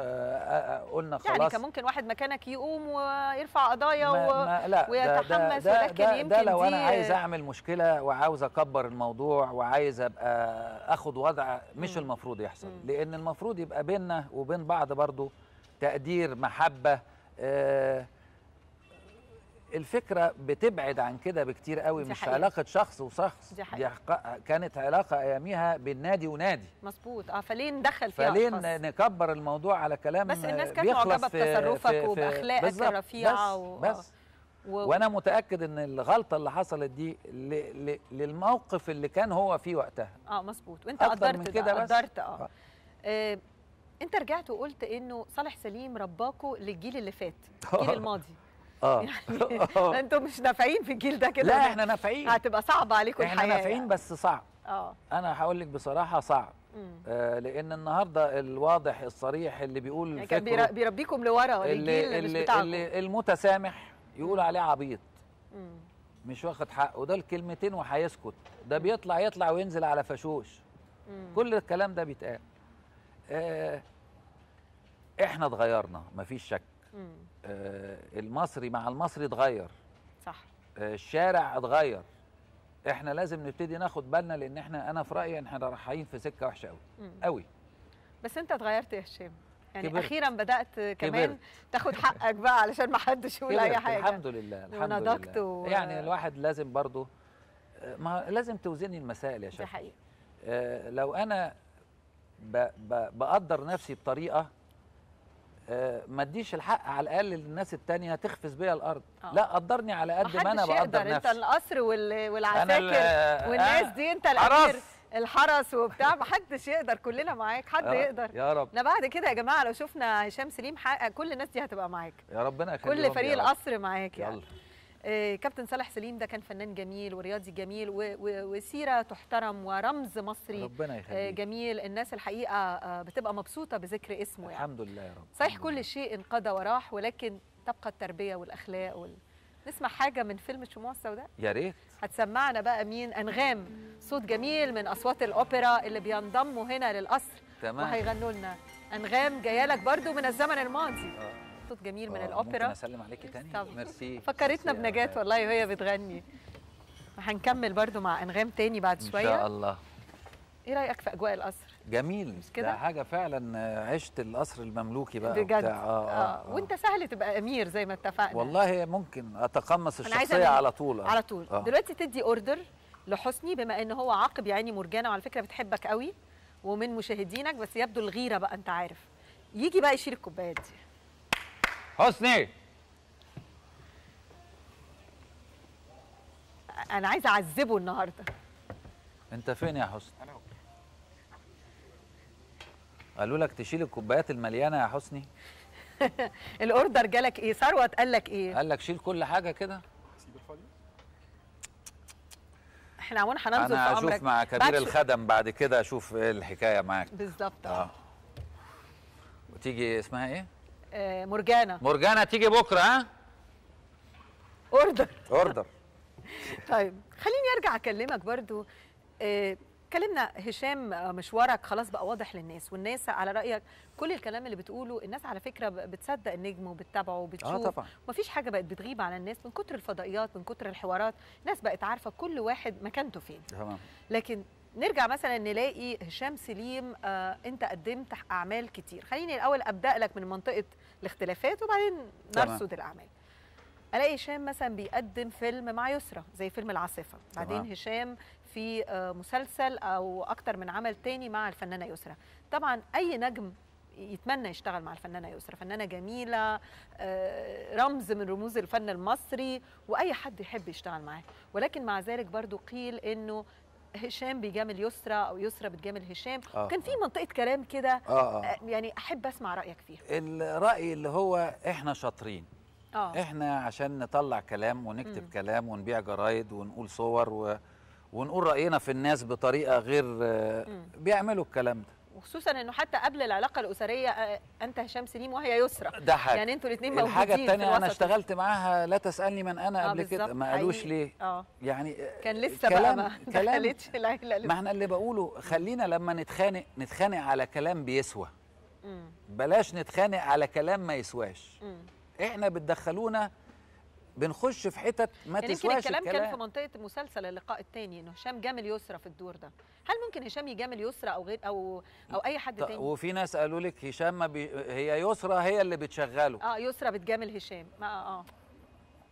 وقلنا خلاص يعني كان ممكن واحد مكانك يقوم ويرفع قضايا ما و... ما لا ده- ويتحمس ده ده ولكن ده, يمكن ده لو انا دي- عايز اعمل مشكله وعاوز اكبر الموضوع وعايز ابقى اخد وضع مش مم. المفروض يحصل مم. لان المفروض يبقى بيننا وبين بعض برضو تقدير محبه آه الفكره بتبعد عن كده بكتير قوي دي مش حقيقة. علاقه شخص وشخص دي حقيقة. حق- كانت علاقه اياميها بين نادي ونادي مظبوط اه فليه ندخل فيها فليه أشخاص؟ ن- نكبر الموضوع على كلام بس الناس كانت بيخلص معجبة في- بتصرفك في- في- وبأخلاقك بالظبط، الرفيعة بس, و- بس و... وانا متاكد ان الغلطه اللي حصلت دي ل... ل... للموقف اللي كان هو فيه وقتها اه مظبوط وانت أكتر قدرت من ده، كده بس. قدرت اه آه. آه، انت رجعت وقلت انه صالح سليم رباكوا للجيل اللي فات الجيل آه. الماضي اه يعني انتوا مش نافعين في الجيل ده كده لا احنا نافعين هتبقى صعبه عليكم احنا الحياه نافعين يعني. بس صعب اه انا هقول لك بصراحه صعب مم. آه لان النهارده الواضح الصريح اللي بيقول يعني كان فكره بير- بيربيكم لورا اللي, الجيل مش اللي, بتاعكم اللي المتسامح يقول عليه عبيط مم. مش واخد حقه ده الكلمتين وهيسكت ده بيطلع يطلع وينزل على فشوش مم. كل الكلام ده بيتقال آه احنا اتغيرنا مفيش شك مم. آه المصري مع المصري اتغير صح آه الشارع اتغير احنا لازم نبتدي ناخد بالنا لان احنا انا في رايي ان احنا رايحين في سكه وحشه قوي مم. قوي بس انت اتغيرت يا هشام يعني كبرت. اخيرا بدات كمان كبرت. تاخد حقك بقى علشان ما حدش يقول اي كبرت، حاجه الحمد لله الحمد ونضجت لله و- يعني الواحد لازم برضه آه، ما لازم توزني المسائل يا دي شيخ حقيقه آه، لو انا ب ب بقدر نفسي بطريقه آه، ما اديش الحق على الاقل للناس التانية تخفز بيا الارض آه. لا قدرني على قد ما انا محدش بقدر يقدر انت نفسي القصر وال- أنا ال- والعساكر والناس آه، دي انت الامير حرس. الحرس وبتاع محدش يقدر كلنا معاك حد آه، يقدر يا رب احنا بعد كده يا جماعه لو شفنا هشام سليم حقق كل الناس دي هتبقى معاك يا ربنا يخليهم كل فريق يا رب. القصر معاك يعني يلا آه، كابتن صالح سليم ده كان فنان جميل ورياضي جميل و- و- وسيره تحترم ورمز مصري ربنا آه، يخليك جميل الناس الحقيقه آه، بتبقى مبسوطه بذكر اسمه يعني الحمد لله يا رب صحيح الحمد كل لله. شيء انقضى وراح ولكن تبقى التربيه والاخلاق وال... نسمع حاجه من فيلم الشموع السوداء يا ريت هتسمعنا بقى مين انغام صوت جميل من اصوات الاوبرا اللي بينضموا هنا للقصر تمام وهيغنوا لنا انغام جايه لك برضو من الزمن الماضي آه. صوت جميل من آه، الاوبرا ممكن اسلم عليكي تاني طبعا. ميرسي فكرتنا ميرسي يا بنجاة غالي. والله وهي بتغني هنكمل برضو مع انغام تاني بعد ان شويه شاء الله ايه رايك في اجواء القصر جميل مش كده؟ ده حاجه فعلا آه، عشت القصر المملوكي بقى بجد وبتاع. آه, آه, آه. وانت سهل تبقى امير زي ما اتفقنا والله ممكن اتقمص أنا عايزة الشخصيه من- على طول آه. على طول آه. دلوقتي تدي اوردر لحسني بما ان هو عاقب يا عيني مرجانه وعلى فكره بتحبك قوي ومن مشاهدينك بس يبدو الغيره بقى انت عارف يجي بقى يشيل الكوبايات دي حسني انا عايزه اعذبه النهارده انت فين يا حسني قالوا لك تشيل الكوبايات المليانه يا حسني الاوردر جالك ايه ثروت قال لك ايه قال لك شيل كل حاجه كده احنا عموما هننظر انا في امرك اشوف مع بعد كبير شو- الخدم بعد كده اشوف ايه الحكايه معاك بالظبط اه اه وتيجي اسمها ايه آه، مرجانه مرجانه تيجي بكره ها اوردر اوردر طيب خليني ارجع اكلمك برضو آه، كلمنا هشام آه، مشوارك خلاص بقى واضح للناس والناس على رايك كل الكلام اللي بتقوله الناس على فكره ب- بتصدق النجم وبتتابعه وبتشوف اه طبعا مفيش حاجه بقت بتغيب على الناس من كتر الفضائيات من كتر الحوارات الناس بقت عارفه كل واحد مكانته فين تمام لكن نرجع مثلا نلاقي هشام سليم آه انت قدمت اعمال كتير خليني الاول ابدا لك من منطقه الاختلافات وبعدين تمام. نرصد الاعمال الاقي هشام مثلا بيقدم فيلم مع يسرا زي فيلم العاصفه بعدين تمام. هشام في آه، مسلسل او اكتر من عمل تاني مع الفنانه يسرا طبعا اي نجم يتمنى يشتغل مع الفنانه يسرا فنانه جميله آه، رمز من رموز الفن المصري واي حد يحب يشتغل معاه ولكن مع ذلك برضو قيل انه هشام بيجامل يسرا او يسرا بتجامل هشام آه، كان في آه. منطقه كلام كده اه اه آه، يعني احب اسمع رايك فيها الراي اللي هو احنا شاطرين اه احنا عشان نطلع كلام ونكتب مم. كلام ونبيع جرايد ونقول صور و... ونقول راينا في الناس بطريقه غير آه، مم. بيعملوا الكلام ده وخصوصا انه حتى قبل العلاقه الاسريه آه، انت هشام سليم وهي يسرا ده حاجه يعني انتوا الاثنين موجودين الحاجه في الثانيه انا الوسط. اشتغلت معاها لا تسالني من انا آه، قبل كده بالظبط، ما قالوش حقيقي. ليه اه يعني آه، كان لسه كلام بقى ما كلام دخلتش العيله ما لسه احنا اللي بقوله خلينا لما نتخانق نتخانق على كلام بيسوى مم، بلاش نتخانق على كلام ما يسواش مم. احنا بتدخلونا بنخش في حتت ما يعني يمكن تسواش الكلام كان في الكلام منطقه مسلسل اللقاء الثاني انه هشام جامل يسرا في الدور ده هل ممكن هشام يجامل يسرا او غير او او اي حد ط- تاني وفي ناس قالوا لك هشام ما بي... هي يسرى هي اللي بتشغله اه يسرا بتجامل هشام ما اه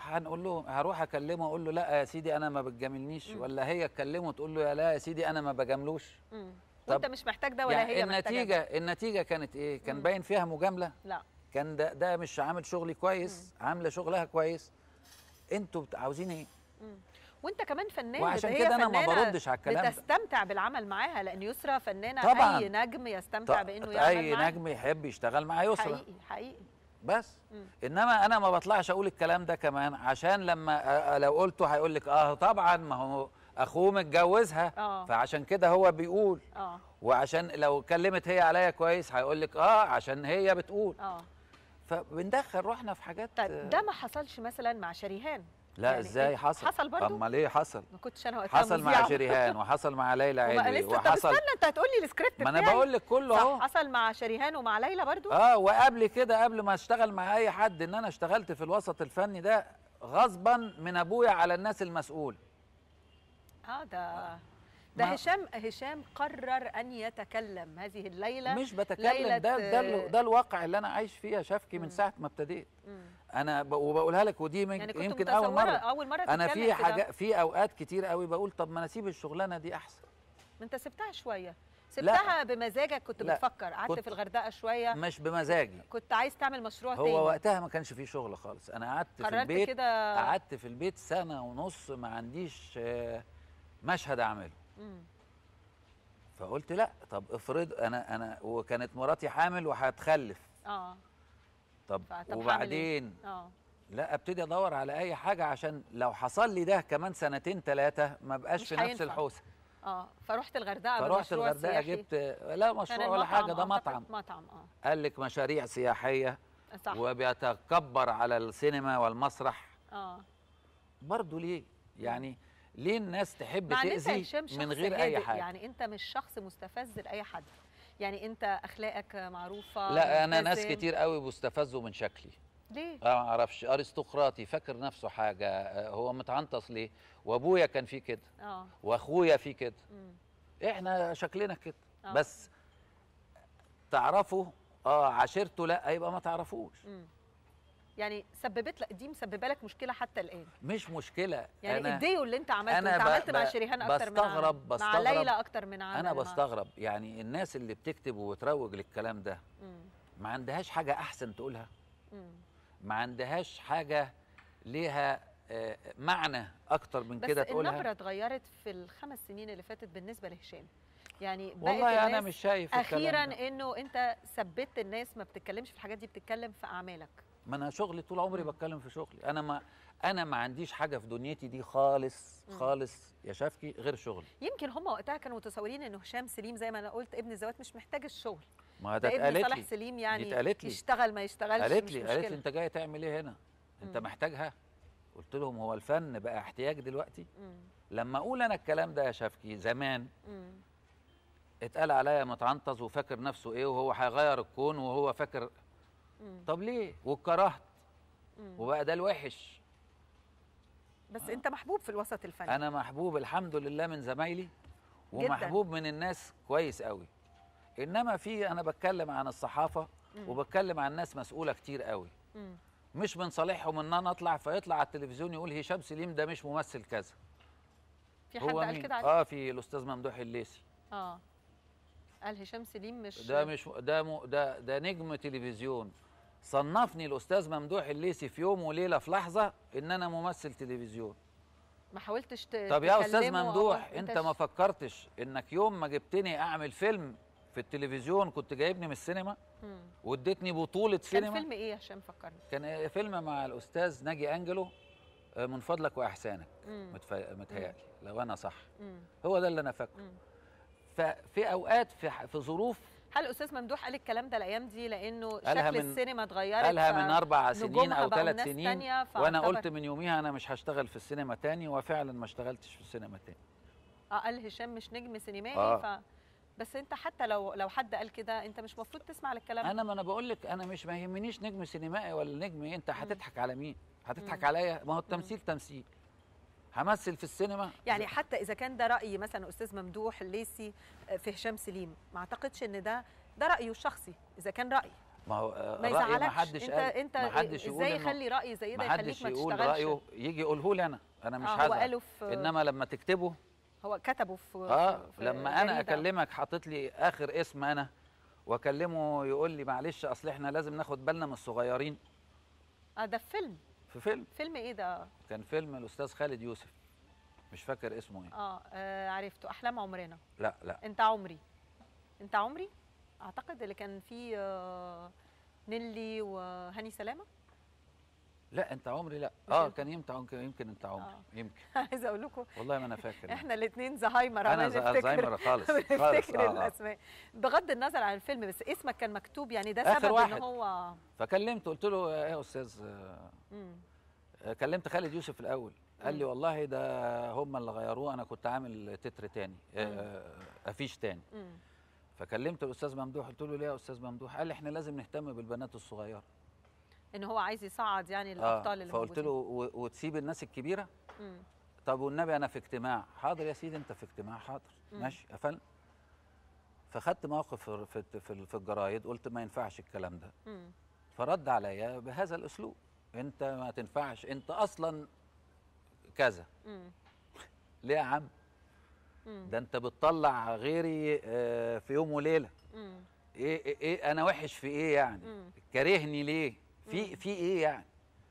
هروح هنقول له هروح اكلمه اقول له لا يا سيدي انا ما بتجاملنيش ولا هي تكلمه تقول له يا لا يا سيدي انا ما بجاملوش مم. طب وانت مش محتاج ده ولا يعني هي محتاجة النتيجه ده. النتيجه كانت ايه كان مم. باين فيها مجامله لا كان ده ده مش عامل شغلي كويس عامله شغلها كويس انتوا بت- عاوزين ايه وانت كمان فنان وعشان ده هي كده أنا ما فنانة بردش على الكلام ده. بتستمتع بالعمل معاها لان يسرا فنانه طبعاً. اي نجم يستمتع ط- بانه يعمل اي معاها. نجم يحب يشتغل مع يسرا حقيقي حقيقي بس مم. انما انا ما بطلعش اقول الكلام ده كمان عشان لما أ- أ- لو قلته هيقول لك اه طبعا ما هو اخوه متجوزها آه. فعشان كده هو بيقول اه وعشان لو اتكلمت هي عليا كويس هيقول لك اه عشان هي بتقول اه فبندخل روحنا في حاجات طيب ده ما حصلش مثلا مع شريهان لا يعني ازاي إيه؟ حصل حصل برضو؟ امال ايه حصل ما كنتش انا وقتها حصل مع مذيعة. شريهان وحصل مع ليلى وما علوي لسه طب وحصل استنى انت هتقول لي السكريبت ما انا بتاعي. بقول لك كله صح اهو حصل مع شريهان ومع ليلى برضو اه وقبل كده قبل ما اشتغل مع اي حد ان انا اشتغلت في الوسط الفني ده غصبا من ابويا على الناس المسؤول اه ده ده ما- هشام هشام قرر ان يتكلم هذه الليله مش بتكلم ليلة، ده ده آه، ال- ده الواقع اللي انا عايش فيه يا شفكي من مم. ساعه ما ابتديت مم. انا ب... وبقولها لك ودي من... يعني كنت يمكن اول متصورة مره اول مره انا تتكلم في ده. حاجه في اوقات كتير قوي بقول طب ما انا اسيب الشغلانه دي احسن ما انت سبتها شويه سبتها بمزاجك كنت لا، بتفكر قعدت كنت- في الغردقه شويه مش بمزاجي كنت عايز تعمل مشروع هو تاني وقتها ما كانش فيه شغل خالص انا قعدت في قررت البيت كده قعدت في البيت سنه ونص ما عنديش آه، مشهد اعمله مم. فقلت لا طب افرض انا انا وكانت مراتي حامل وهتخلف اه طب فطب هعمل إيه؟ وبعدين اه لا ابتدي ادور على اي حاجه عشان لو حصل لي ده كمان سنتين ثلاثه ما بقاش مش في نفس هينفع. الحوسه اه فرحت الغردقه فرحت بمشروع الغردقه سياحي. جبت لا كان مشروع ولا حاجه ده أعتقد مطعم مطعم اه قال لك مشاريع سياحيه صح وبيتكبر على السينما والمسرح اه برضه ليه يعني ليه الناس تحب مع ان انت تاذي هشام شخص من غير اي هادئ، حاجه يعني انت مش شخص مستفز لاي حد يعني انت اخلاقك معروفه لا انا ناس ملتزم. كتير قوي بيستفزوا من شكلي ليه اه ما اعرفش ارستقراطي فاكر نفسه حاجه آه، هو متعنطص ليه وابويا كان فيه كده اه واخويا فيه كده مم. احنا شكلنا كده آه. بس تعرفوا اه عشيرته لا يبقى ما تعرفوش مم. يعني سببت لك دي مسببه لك مشكله حتى الان مش مشكله يعني انا الديو اللي انت عملته أنا انت ب- عملت مع ب- شريهان اكتر من بستغرب- عمل. مع بستغرب. ليلى اكتر من عمل انا مع- بستغرب يعني الناس اللي بتكتب وتروج للكلام ده مم. ما عندهاش حاجه احسن تقولها مم. ما عندهاش حاجه ليها آه، معنى اكتر من كده بس تقولها النبره اتغيرت في الخمس سنين اللي فاتت بالنسبه لهشام يعني بقت والله انا الناس مش شايف الكلام اخيرا ده. انه انت ثبت الناس ما بتتكلمش في الحاجات دي بتتكلم في اعمالك ما انا شغلي طول عمري بتكلم في شغلي انا ما انا ما عنديش حاجه في دنيتي دي خالص مم. خالص يا شفكي غير شغلي يمكن هم وقتها كانوا متصورين انه هشام سليم زي ما انا قلت ابن الزوات مش محتاج الشغل ما ده ده ابن اتقالت صالح لي سليم يعني دي اتقالت لي يشتغل ما يشتغلش قالت مش لي قالت لي مشكلة. انت جاي تعمل ايه هنا انت مم. محتاجها قلت لهم هو الفن بقى احتياج دلوقتي مم. لما اقول انا الكلام ده يا شفكي زمان مم. اتقال عليا متعنطز وفاكر نفسه ايه وهو هيغير الكون وهو فاكر مم. طب ليه واتكرهت مم. وبقى ده الوحش بس انت محبوب في الوسط الفني انا محبوب الحمد لله من زمايلي ومحبوب من الناس كويس قوي انما في انا بتكلم عن الصحافه مم. وبتكلم عن ناس مسؤوله كتير قوي مم. مش من صالحهم ان انا اطلع فيطلع على التلفزيون يقول هشام سليم ده مش ممثل كذا في حد هو قال مين؟ كده عليك؟ اه في الاستاذ ممدوح الليثي اه قال هشام سليم مش ده مش ده م... ده ده نجم تلفزيون صنفني الاستاذ ممدوح الليثي في يوم وليله في لحظه ان انا ممثل تلفزيون ما حاولتش ت... طب يا استاذ تكلمه أو- ممدوح أو انت ما فكرتش انك يوم ما جبتني اعمل فيلم في التلفزيون كنت جايبني من السينما مم. واديتني بطوله كان سينما فيلم ايه يا هشام فكرني كان فيلم مع الاستاذ ناجي انجلو آه، من فضلك واحسانك مم. متف... متهيألي لو انا صح مم. هو ده اللي انا فاكره مم. ففي اوقات في ح- في ظروف هل استاذ ممدوح قال الكلام ده الايام دي لانه قالها شكل من- السينما اتغيرت قالها من اربع فنجومها سنين او بقوا ثلاث ناس سنين تانية وانا فاعتبر- قلت من يوميها انا مش هشتغل في السينما تاني وفعلا ما اشتغلتش في السينما تاني اه قال هشام مش نجم سينمائي آه. ف بس انت حتى لو لو حد قال كده انت مش المفروض تسمع للكلام انا ما انا بقول لك انا مش ما يهمنيش نجم سينمائي ولا نجم ايه انت هتضحك على مين هتضحك مم. عليا ما هو التمثيل تمثيل همثل في السينما يعني حتى اذا كان ده راي مثلا استاذ ممدوح الليثي في هشام سليم ما اعتقدش ان ده ده رايه الشخصي اذا كان راي ما هو آه، ما رأيي يزعلكش ما حدش انت قال انت ما حدش يقول ازاي إنه- يخلي راي زي ده ما يخليك حدش ما يقول تشتغلش رايه يجي يقوله لي انا انا مش آه، هو هزعل قاله في انما لما تكتبه هو كتبه في اه في- في لما انا جريدة. اكلمك حاطط لي اخر اسم انا واكلمه يقول لي معلش اصل احنا لازم ناخد بالنا من الصغيرين اه ده في فيلم في فيلم فيلم ايه ده كان فيلم الاستاذ خالد يوسف مش فاكر اسمه ايه اه, آه عرفته احلام عمرنا لا لا انت عمري انت عمري اعتقد اللي كان فيه آه نيلي وهاني سلامه لا انت عمري لا مش اه أنت. كان يمكن يمكن, يمكن انت عمري آه. يمكن عايزه اقول لكم والله ما انا فاكر احنا الاثنين زهايمر انا عمالين ز- نفتكر- الزهايمر خالص خالص بنفتكر آه آه. الاسماء بغض النظر عن الفيلم بس اسمك كان مكتوب يعني ده آخر سبب واحد. ان هو فكلمته قلت له ايه يا استاذ آه، مم. آه، كلمت خالد يوسف الاول قال لي مم. والله ده هم اللي غيروه انا كنت عامل تتر تاني آه، افيش تاني مم. فكلمت الاستاذ ممدوح قلت له ليه يا استاذ ممدوح قال لي احنا لازم نهتم بالبنات الصغيره ان هو عايز يصعد يعني الابطال اللي فقلت له و- وتسيب الناس الكبيره مم. طب والنبي انا في اجتماع حاضر يا سيدي انت في اجتماع حاضر مم. ماشي قفلنا فخدت موقف في في في- في الجرايد قلت ما ينفعش الكلام ده مم. فرد عليا بهذا الاسلوب انت ما تنفعش انت اصلا كذا مم. ليه يا عم مم. ده انت بتطلع غيري آه، في يوم وليله مم. ايه ايه, إيه انا وحش في ايه يعني مم. كارهني ليه في في ايه يعني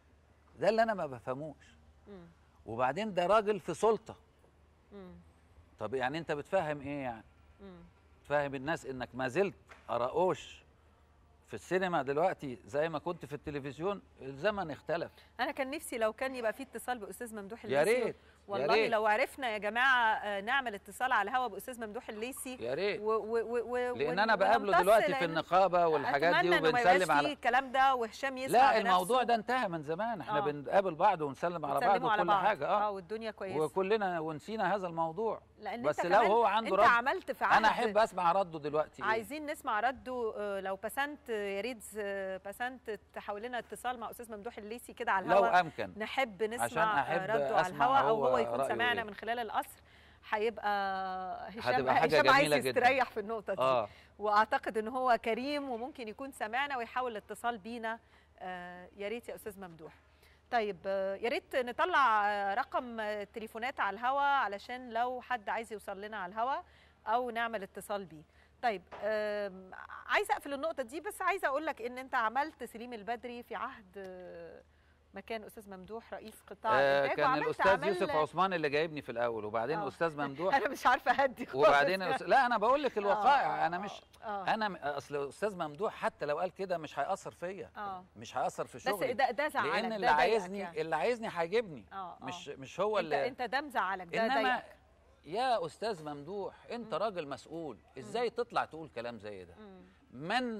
ده اللي انا ما بفهموش مم. وبعدين ده راجل في سلطه مم. طب يعني انت بتفهم ايه يعني مم. تفهم الناس انك ما زلت اراؤوش في السينما دلوقتي زي ما كنت في التلفزيون الزمن اختلف انا كان نفسي لو كان يبقى في اتصال باستاذ ممدوح يا الليثي ريت والله ريت. لو عرفنا يا جماعه آه، نعمل اتصال على الهوا باستاذ ممدوح الليثي يا ريت و و و و لان و- انا بقابله ونمتص دلوقتي في لأن النقابه والحاجات دي أتمنى إنه ما يبقاش وبنسلم فيه على الكلام ده وهشام يسمع لا بنفسه الموضوع ده انتهى من زمان احنا آه. بنقابل بعض ونسلم على بعض وتسلموا على وكل بعض. حاجه اه اه والدنيا كويسه وكلنا ونسينا هذا الموضوع لان بس انت لو كمان هو عنده انت رد عملت في عهد انا احب اسمع رده دلوقتي إيه؟ عايزين نسمع رده آه، لو بسنت آه، يا ريت آه، بسنت تحاول لنا اتصال مع استاذ ممدوح الليثي كده على لو الهوا امكن نحب عشان نسمع أحب آه، رده على أسمع الهوا او هو هو يكون رأيه سمعنا إيه. من خلال القصر هيبقى هشام هتبقى حاجة هشام عايز جميلة جداً. يستريح في النقطه دي اه واعتقد ان هو كريم وممكن يكون سمعنا ويحاول الاتصال بينا آه، يا ريت يا استاذ ممدوح طيب آه، يا ريت نطلع آه، رقم آه، تليفونات على الهوا علشان لو حد عايز يوصل لنا على الهوا او نعمل اتصال بيه طيب آم، عايزه اقفل النقطه دي بس عايزه اقول لك ان انت عملت سليم البدري في عهد آه، مكان استاذ ممدوح رئيس قطاع آه الانتاج كان وعملت الاستاذ أعمال- يوسف عثمان اللي جايبني في الاول وبعدين آه. الاستاذ ممدوح انا مش عارفه اهدي خالص وبعدين يعني. أس... لا انا بقول لك الوقائع آه، انا مش آه، انا م- اصل الاستاذ ممدوح حتى لو قال كده مش هياثر فيا اه مش هياثر في بس شغلي ده ده زعلك لان ده اللي ضايقك عايزني يعني. اللي عايزني هيجيبني اه آه. مش مش هو انت اللي انت ده مزعلك ده انما ضايقك يا استاذ ممدوح انت راجل مسؤول ازاي تطلع تقول كلام زي ده مم. من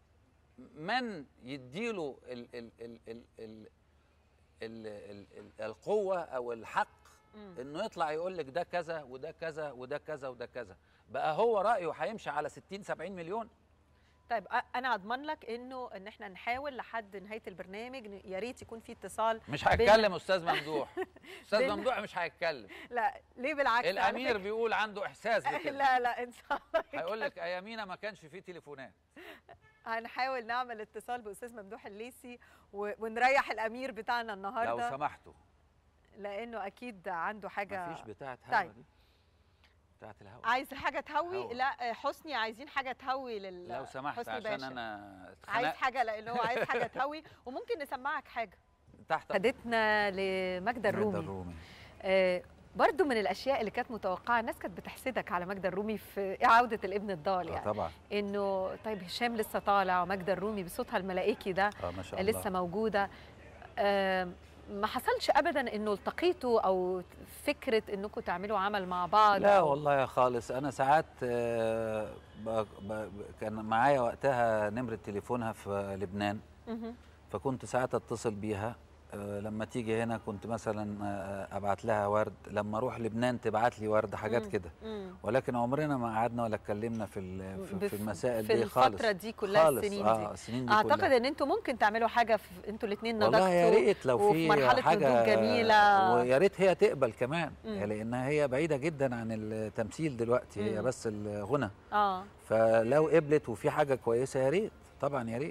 من يديله ال ال ال ال ال ال ال ال القوه او الحق مم. انه يطلع يقول لك ده كذا وده كذا وده كذا وده كذا بقى هو رايه هيمشي على 60 70 مليون طيب أ- انا اضمن لك انه ان احنا نحاول لحد نهايه البرنامج ن- يا ريت يكون في اتصال مش بين- هيتكلم استاذ ممدوح استاذ بين- ممدوح مش هيتكلم لا ليه بالعكس على الامير فكرة. بيقول عنده احساس بكده لا لا ان شاء الله هيقول لك ايامينا ما كانش فيه تليفونات هنحاول نعمل اتصال باستاذ ممدوح الليثي و- ونريح الامير بتاعنا لو النهارده سمحتوا لانه اكيد عنده حاجه مفيش بتاعه هوا طيب. دي بتاعه الهوا عايز حاجه تهوي هوا. لا حسني عايزين حاجه تهوي لل لو سمحت حسني عشان باشا. انا عايز اتخنقت حاجه لانه هو عايز حاجه تهوي وممكن نسمعك حاجه تحت خدتنا لماجدة الرومي الرومي آه برضو من الاشياء اللي كانت متوقعه الناس كانت بتحسدك على ماجدة الرومي في عوده الابن الضال آه يعني طبعا انه طيب هشام لسه طالع وماجدة الرومي بصوتها الملائكي ده اه ما شاء الله لسه موجوده آه ما حصلش ابدا انه التقيتوا او فكره انكم تعملوا عمل مع بعض لا أو- والله يا خالص انا ساعات آه، ب- ب- كان معايا وقتها نمره تليفونها في لبنان مهم. فكنت ساعات اتصل بيها آه، لما تيجي هنا كنت مثلا آه، ابعت لها ورد لما اروح لبنان تبعت لي ورد حاجات مم. كده مم. ولكن عمرنا ما قعدنا ولا اتكلمنا في ال- في, في بف- المسائل في دي خالص الفتره دي كلها خالص السنين اه دي السنين دي اعتقد كلها. ان انتوا ممكن تعملوا حاجه في انتوا الاثنين والله يا ريت لو وفي في مرحلة حاجه نضوج جميلة. ويا ريت هي تقبل كمان مم. لانها هي بعيده جدا عن التمثيل دلوقتي هي مم. بس الغنى اه فلو قبلت وفي حاجه كويسه يا ريت طبعا يا ريت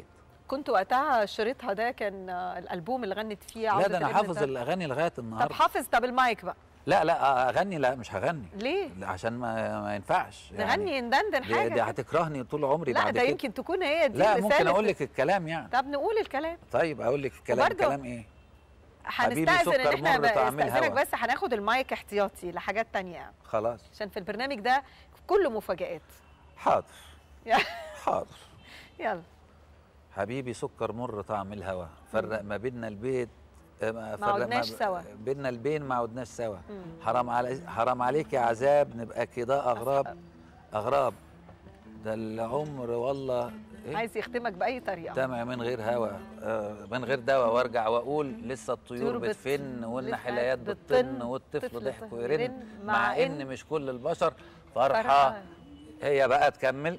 كنت وقتها شريطها ده كان آه، الالبوم اللي غنت فيه لا عودة ده انا الابن حافظ الدار. الاغاني لغايه طب النهارده حافظ طب المايك بقى لا لا اغني لا مش هغني ليه لا عشان ما, ما ينفعش نغني ندندن دي, حاجه دي كده. هتكرهني طول عمري لا بعد ده كده يمكن تكون هي دي لا ممكن رسالة اقول لك الكلام يعني طب نقول الكلام طيب اقول لك الكلام وبرضه الكلام ايه حبيبي هنستأذن ان سكر احنا مر طعم نستأذنك الهوى. بس هناخد المايك احتياطي لحاجات تانية يعني. خلاص عشان في البرنامج ده كله مفاجآت حاضر يلا. حاضر يلا حبيبي سكر مر طعم الهوى فرق ما بيننا البيت آه، ما فرق عدناش ب- سوا. بيننا البين ما عدناش سوا مم. حرام علي حرام عليك يا عذاب نبقى كده اغراب اغراب ده العمر والله إيه؟ عايز يختمك بأي طريقة دمع من غير هوا آه، من غير دواء وارجع واقول لسه الطيور طيور بت- بتفن والنحليات بتفن، بتطن والطفل طفل ضحك طفل ويرن يرن، مع مع ان إن مش كل البشر فرحه فرحة. هي بقى تكمل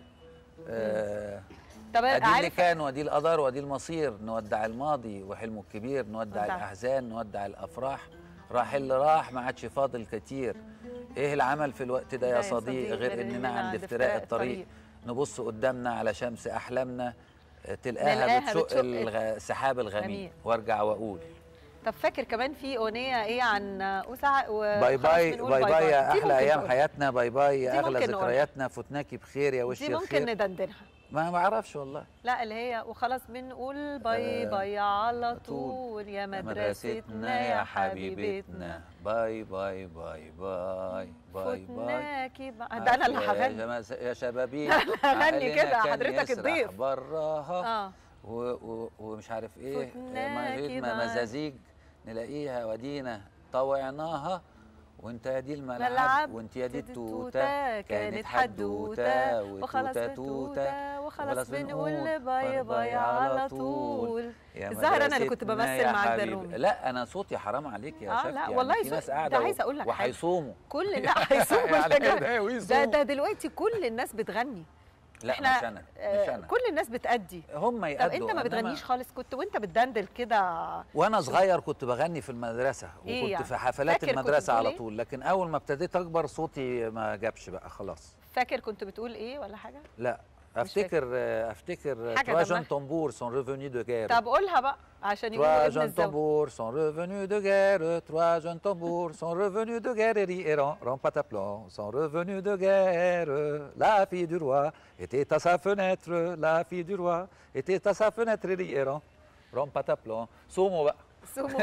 آه، طب ادي اللي عارف كان ودي القدر ودي المصير نودع الماضي وحلمه الكبير نودع نودع. الاحزان نودع الافراح راح اللي راح ما عادش فاضل كتير ايه العمل في الوقت ده يا صديق غير اننا عند افتراق الطريق نبص قدامنا على شمس احلامنا آه، تلقاها نلقاها بتشق بتشق الغ- السحاب الغميق غميق. وارجع واقول طب فاكر كمان في أغنية إيه عن وسع و... باي خلاص باي بنقول باي باي يا دي احلى ممكن ايام تقول. حياتنا باي باي دي يا اغلى ممكن نقولها. ذكرياتنا فتناكي بخير يا وش دي ممكن الخير ندندنها ما بعرفش والله لا اللي هي وخلاص بنقول باي آه، باي على طول. طول يا يا مدرستنا يا حبيبتنا باي باي باي باي باي باي فتناكي بقى ده انا اللي يا هغني جماعة يا شبابيك هغني عقلنا كده، كان حضرتك يسرح الضيف. براها اه و و ومش عارف ايه فتناكي ما بقى. مزازيج نلاقيها ودينا طوعناها وانت يا دي الملعب ملعب وانت يا دي توتة التوته كانت حدوتة وخلاص بتوتة وخلاص بنقول باي باي على طول يا الظاهر أنا اللي كنت مدرستنا بمثل يا معاك حبيبي. بالرومي. لا انا صوتي حرام عليك يا آه، شفتي لا، يعني والله في صوت- ناس ده قاعده و- عايزة أقول لك حاجة. وهيصوموا كل لا هيصوم يعني ده ده ده ويصوم. ده دلوقتي كل الناس بتغني لا احنا مش انا آه، مش انا كل الناس بتأدي هم طب يأدوا انت ما إنما- بتغنيش خالص كنت وانت بتدندل كده وانا صغير كنت بغني في المدرسه إيه وكنت يعني؟ في حفلات فاكر كنت المدرسه بتقول على إيه؟ طول لكن اول ما ابتديت اكبر صوتي ما جابش بقى خلاص فاكر كنت بتقول ايه ولا حاجه لا افتكر افتكر حاجة trois دمها. jeunes tambours sont revenus de guerre طب قولها بقى عشان يقولوا Trois ابن jeunes الزوج tambours sont revenus de guerre, trois jeunes tambours sont revenus de guerre et errant, rond pataplan, sont revenus de guerre. La fille du roi était à sa fenêtre, la fille du roi était à sa fenêtre et errant, rond pataplan. صوموا بقى سمو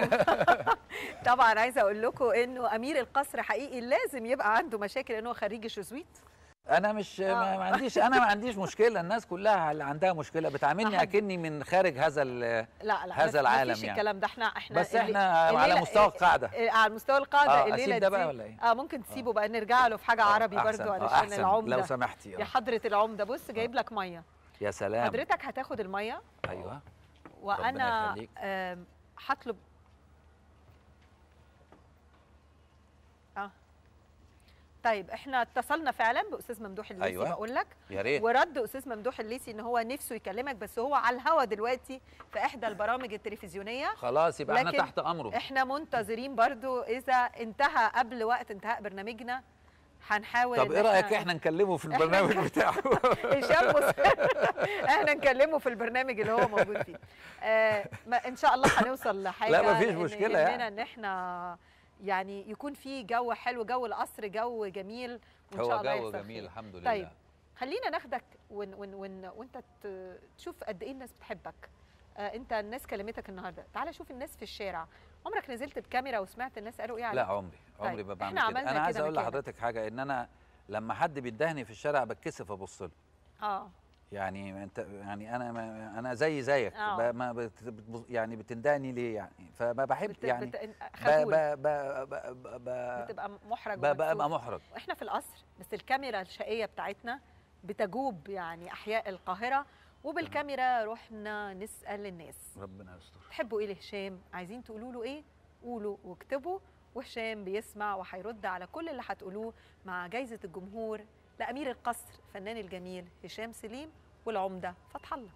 طبعا عايزه اقول لكم انه امير القصر حقيقي لازم يبقى عنده مشاكل انه خريج الشزويت انا مش ما ما عنديش انا ما عنديش مشكله الناس كلها اللي عندها مشكله بتعاملني أحد. اكني من خارج هذا ال- لا لا هذا ما- العالم ما فيش يعني. الكلام ده احنا احنا بس اللي- احنا على الليلة- مستوى القاعده إيه، على مستوى القاعده آه، الليله أسيب ده دي بقى ولا إيه؟ اه ممكن تسيبه بقى نرجع له في حاجه عربي أحسن، برضو آه، علشان أحسن، العمده لو سمحتي يا آه. حضره العمده بص جايب لك ميه يا سلام حضرتك هتاخد الميه ايوه وانا يخليك. آم، هطلب اه طيب احنا اتصلنا فعلا باستاذ ممدوح الليثي أيوة. بقول لك يا ريت ورد استاذ ممدوح الليثي ان هو نفسه يكلمك بس هو على الهوا دلوقتي في احدى البرامج التلفزيونيه خلاص يبقى احنا لكن تحت امره احنا منتظرين برضو اذا انتهى قبل وقت انتهاء برنامجنا هنحاول طب إن ايه رايك احنا نكلمه في البرنامج بتاعه هشام مصر احنا نكلمه في البرنامج اللي هو موجود فيه آه ما ان شاء الله هنوصل لحاجه لا، مفيش لأن مشكلة يهمنا يعني. ان احنا يعني يكون في جو حلو جو القصر جو جميل وان شاء هو الله جو يحصل جميل خير. الحمد لله طيب خلينا ناخدك ون ون ون وانت ت- تشوف قد ايه الناس بتحبك آه انت الناس كلمتك النهارده تعالى شوف الناس في الشارع عمرك نزلت بكاميرا وسمعت الناس قالوا ايه عليك لا عمري عمري طيب، ما بعمل إحنا كده عملنا انا عايز كده اقول مكانك. لحضرتك حاجه ان انا لما حد بيدهني في الشارع بتكسف ابص له اه يعني انت يعني انا ما انا زي زيك آه. ب- ما بت بتبص- يعني بتندهني ليه يعني فما بحب بت يعني بت ب خجول ب ب ب ب بتبقى محرج ب- ببقى ومكسوف. محرج احنا في القصر بس الكاميرا الشقيه بتاعتنا بتجوب يعني احياء القاهره وبالكاميرا رحنا نسال الناس ربنا يستر تحبوا ايه لهشام عايزين تقولوا له ايه قولوا واكتبوا وهشام بيسمع وهيرد على كل اللي هتقولوه مع جايزه الجمهور لامير القصر فنان الجميل هشام سليم والعمده فتح الله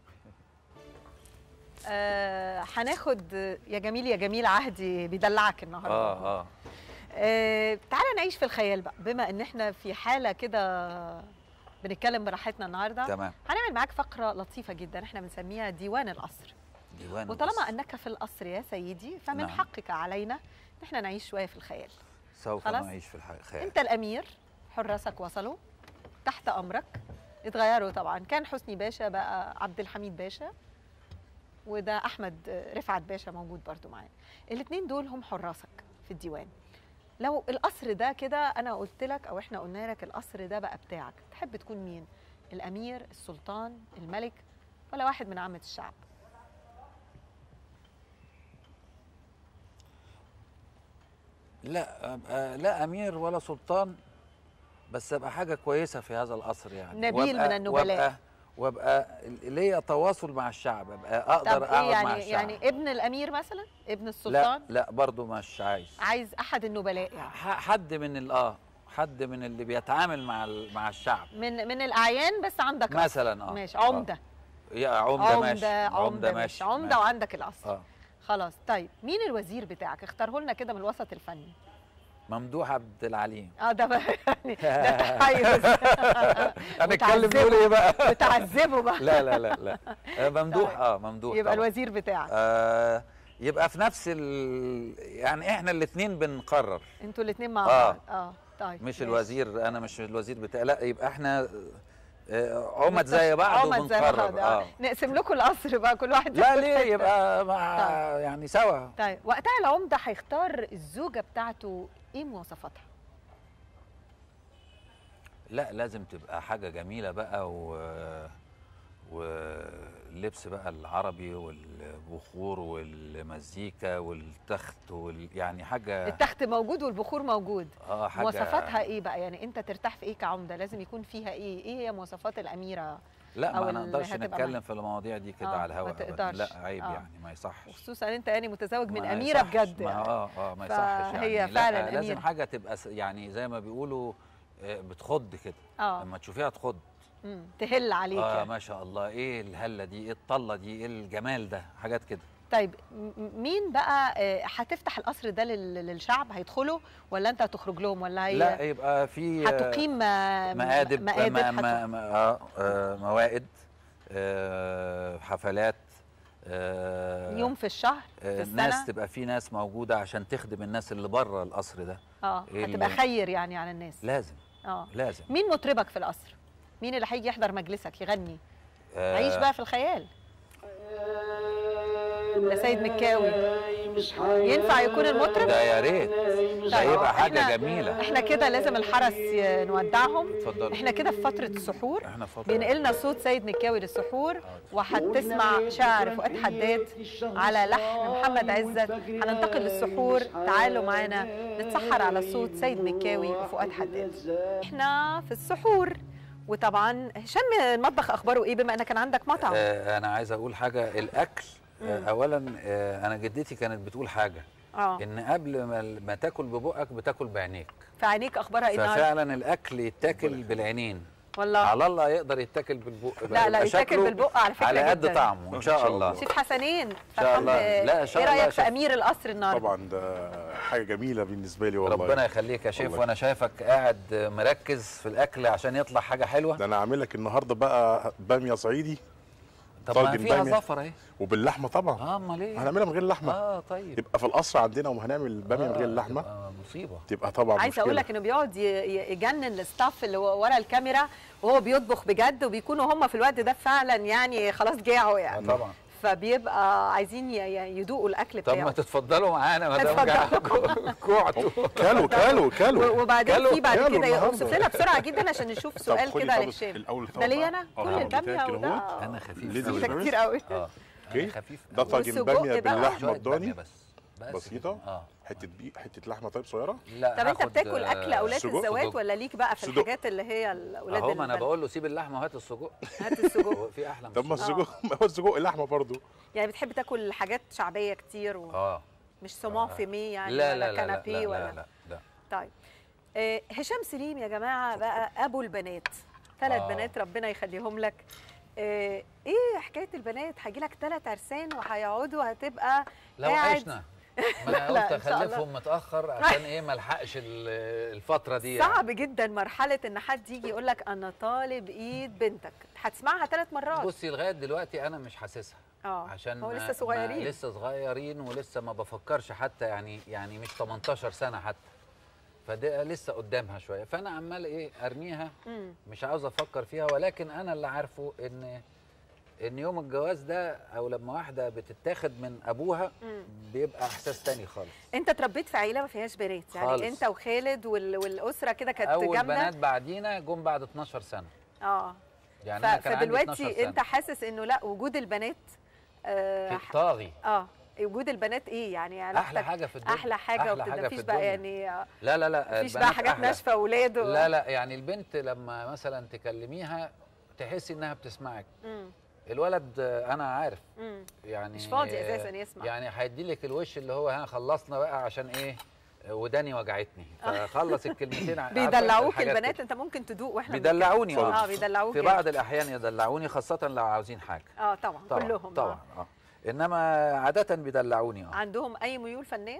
آه، هناخد يا جميل يا جميل عهدي بيدلعك النهارده اه اه آه، تعالى نعيش في الخيال بقى بما ان احنا في حاله كده بنتكلم براحتنا النهارده تمام هنعمل معاك فقره لطيفه جدا احنا بنسميها ديوان القصر ديوان وطالما القصر. انك في القصر يا سيدي فمن نعم. حقك علينا ان احنا نعيش شويه في الخيال سوف خلاص؟ نعيش في الخيال انت الامير حراسك وصلوا تحت امرك اتغيروا طبعا كان حسني باشا بقى عبد الحميد باشا وده احمد رفعت باشا موجود برضو معانا الاثنين دول هم حراسك في الديوان لو القصر ده كده انا قلت لك او احنا قلنا لك القصر ده بقى بتاعك تحب تكون مين الامير السلطان الملك ولا واحد من عامه الشعب لا أبقى لا امير ولا سلطان بس ابقى حاجه كويسه في هذا القصر يعني نبيل وأبقى- من النبلاء. وابقى وابقى ليا تواصل مع الشعب ابقى طب اقدر ايه اقعد مع يعني الشعب يعني ابن الامير مثلا ابن لا السلطان لا برضو مش عايز عايز احد النبلاء يعني ح- حد من ال- اه حد من اللي بيتعامل مع ال- مع الشعب من من الاعيان بس عندك قصر. مثلا اه ماشي آه. عمده يا عمده, عمده ماشي عمده ماشي عمده ماشي. وعندك القصر اه خلاص طيب مين الوزير بتاعك اختاره لنا كده من الوسط الفني ممدوح عبد العليم اه ده بقى يعني ده تحيز هنتكلم وتعذبه. نقول ايه بقى بتعذبه بقى لا لا لا لا آه، ممدوح طيب. اه ممدوح يبقى طبعا. الوزير بتاعك آه يبقى في نفس ال... يعني احنا الاثنين بنقرر انتوا الاثنين مع آه. بعض اه طيب مش ماشي. الوزير انا مش الوزير بتاع لا يبقى احنا آه، عمد زي مستشفى- بعض عمد زي بعض وبنقرر اه اه نقسم لكم القصر بقى كل واحد لا ياخد ليه حتة. يبقى مع طيب. يعني سوا طيب وقتها العمده هيختار الزوجه بتاعته ايه مواصفاتها لا لازم تبقى حاجه جميله بقى و واللبس بقى العربي والبخور والمزيكا والتخت وال... يعني حاجه التخت موجود والبخور موجود اه حاجه مواصفاتها ايه بقى يعني انت ترتاح في ايه كعمده لازم يكون فيها ايه ايه هي مواصفات الاميره لا أو ما اللي نقدرش هتبقى نتكلم معاك. في المواضيع دي كده آه، على ما الهواء أبداً. تقدرش. لا عيب آه. يعني ما يصحش وخصوصا انت يعني متزوج من ما اميره يصحش. بجد ما يعني. اه اه ما يصحش فهي يعني فعلاً لا لازم أميرة. حاجه تبقى س- يعني زي ما بيقولوا آه، بتخض كده اه لما تشوفيها تخض مم. تهل عليك اه يعني. ما شاء الله ايه الهله دي ايه الطله دي ايه الجمال ده حاجات كده طيب م- مين بقى آه، هتفتح القصر ده لل- للشعب هيدخلوا ولا انت هتخرج لهم ولا هي لا يبقى في آه، هتقيم آه، مآدب مآدب ما هت- ما ما آه آه موائد آه حفلات آه يوم في الشهر آه في السنه ناس تبقى في ناس موجوده عشان تخدم الناس اللي بره القصر ده اه إيه هتبقى اللي- خير يعني على الناس لازم اه لازم مين مطربك في القصر مين اللي هيجي يحضر مجلسك يغني آه عيش بقى في الخيال ده سيد مكاوي ينفع يكون المطرب ده يا ريت ده طيب، يبقى حاجه إحنا- جميله احنا كده لازم الحرس ي- نودعهم اتفضلوا احنا كده في فتره السحور احنا فتره بينقلنا صوت سيد مكاوي للسحور وهتسمع شعر فؤاد حداد على لحن محمد عزت هننتقل للسحور تعالوا معانا نتسحر على صوت سيد مكاوي وفؤاد حداد احنا في السحور وطبعا هشام المطبخ اخباره ايه بما انك كان عندك مطعم آه انا عايز اقول حاجه الاكل آه اولا آه انا جدتي كانت بتقول حاجه اه ان قبل ما, ما تاكل ببقك بتاكل بعينيك فعينيك اخبارها ايه النهارده ففعلا الاكل يتاكل بالعينين والله على الله يقدر يتاكل بالبق لا لا يبقى يتاكل شكله بالبق على فكره على قد جدا. طعمه ان شاء الله شيف حسنين شاء الله. فرحان ب- لا، إن شاء ايه الله رايك في شيف. امير القصر النهارده طبعا ده حاجه جميله بالنسبه لي والله ربنا يخليك يا شيف والله. وانا شايفك قاعد مركز في الاكل عشان يطلع حاجه حلوه ده انا عامل لك النهارده بقى باميه صعيدي طب ما طاجن فيها بامية. زفر اهي وباللحمه طبعا اه امال ايه هنعملها من غير لحمه اه طيب يبقى في القصر عندنا وهنعمل باميه من غير آه، لحمه تبقى مصيبه تبقى طبعا عايزه اقول مشكلة. لك انه بيقعد ي- ي- يجنن الستاف اللي هو ورا الكاميرا وهو بيطبخ بجد وبيكونوا هم في الوقت ده فعلا يعني خلاص جاعوا آه يعني طبعا فبيبقى عايزين ي- ي- يدوقوا الاكل طب ما بتاعه تتفضلوا معانا ما دام اتفضلوا. جع- جوعتوا كلوا كلوا كلوا و- وبعدين كلوا- في بعد كلوا كده النهاردة. اوصف لنا بسرعه جدا عشان نشوف طب سؤال خدي كده خالص لهشام الاول ده ليا انا آه، كل آه، الباميه بتاعك كده وده اهوت. انا خفيف لازم أوي. ده بس. كتير قوي اه اوكي انا خفيف ده أوي. طاجن والسجق باميه بقى. باللحمه شوية الضاني بامية بس بس بسيطه كده. اه حته بي حته لحمه طيب صغيره لا طب انت هاخد، بتاكل آه، اكل اولاد سجق. الزواج سجق. ولا ليك بقى في سجق. الحاجات اللي هي الاولاد اهو ما انا البلد؟ بقول له سيب اللحمه وهات السجق هات السجق هو في احلى من طب ما السجق؟ السجق ما هو السجق لحمه برضه يعني بتحب تاكل حاجات شعبيه كتير ومش اه سومون فيمي يعني لا ولا لا لا لا, كنابي لا, ولا لا, لا, لا. طيب آه، هشام سليم يا جماعه بقى ابو البنات ثلاث آه. بنات ربنا يخليهم لك آه، ايه حكايه البنات هيجي لك ثلاث عرسان وهيقعدوا هتبقى لو قاعد عشنا ما انا لا، قلت إن شاء الله. اخلفهم متاخر عشان ايه ما الحقش ال- الفتره دي يعني. صعب جدا مرحله ان حد يجي يقول لك انا طالب ايد بنتك هتسمعها ثلاث مرات بصي لغايه دلوقتي انا مش حاسسها اه عشان هو ما- لسه ما- صغيرين لسه صغيرين ولسه ما بفكرش حتى يعني يعني مش 18 سنه حتى فده لسه قدامها شويه فانا عمال ايه ارميها مم. مش عاوز افكر فيها ولكن انا اللي عارفه ان ان يوم الجواز ده او لما واحده بتتاخد من ابوها مم. بيبقى احساس تاني خالص انت اتربيت في عيله ما فيهاش بنات يعني خالص. انت وخالد وال... والاسره كده كانت اول جامده بنات بعدينا جم بعد 12 سنه اه يعني ف... انا كان عندي 12 فدلوقتي سنه انت حاسس انه لا وجود البنات آه, في طاغي اه وجود البنات ايه يعني علاقتك احلى حاجه في الدنيا احلى حاجه أحلى وبتبقى حاجة مفيش في بقى الدنيا. يعني آه، لا لا لا مفيش بقى البنات حاجات أحلى. ناشفه اولاد و... لا لا يعني البنت لما مثلا تكلميها تحسي انها بتسمعك مم. الولد آه، انا عارف مم. يعني مش فاضي آه، أساساً يسمع. يعني هيدي لك الوش اللي هو ها خلصنا بقى عشان ايه آه، وداني وجعتني فخلص الكلمتين عارفة بيدلعوك الحاجات البنات كده. انت ممكن تدوق واحنا بيدلعوني بنتكلم. اه اه بيدلعوك في جامد. بعض الاحيان يدلعوني خاصه لو عاوزين حاجه اه طبعا, طبعا كلهم طبعا آه. اه انما عاده بيدلعوني اه عندهم اي ميول فنيه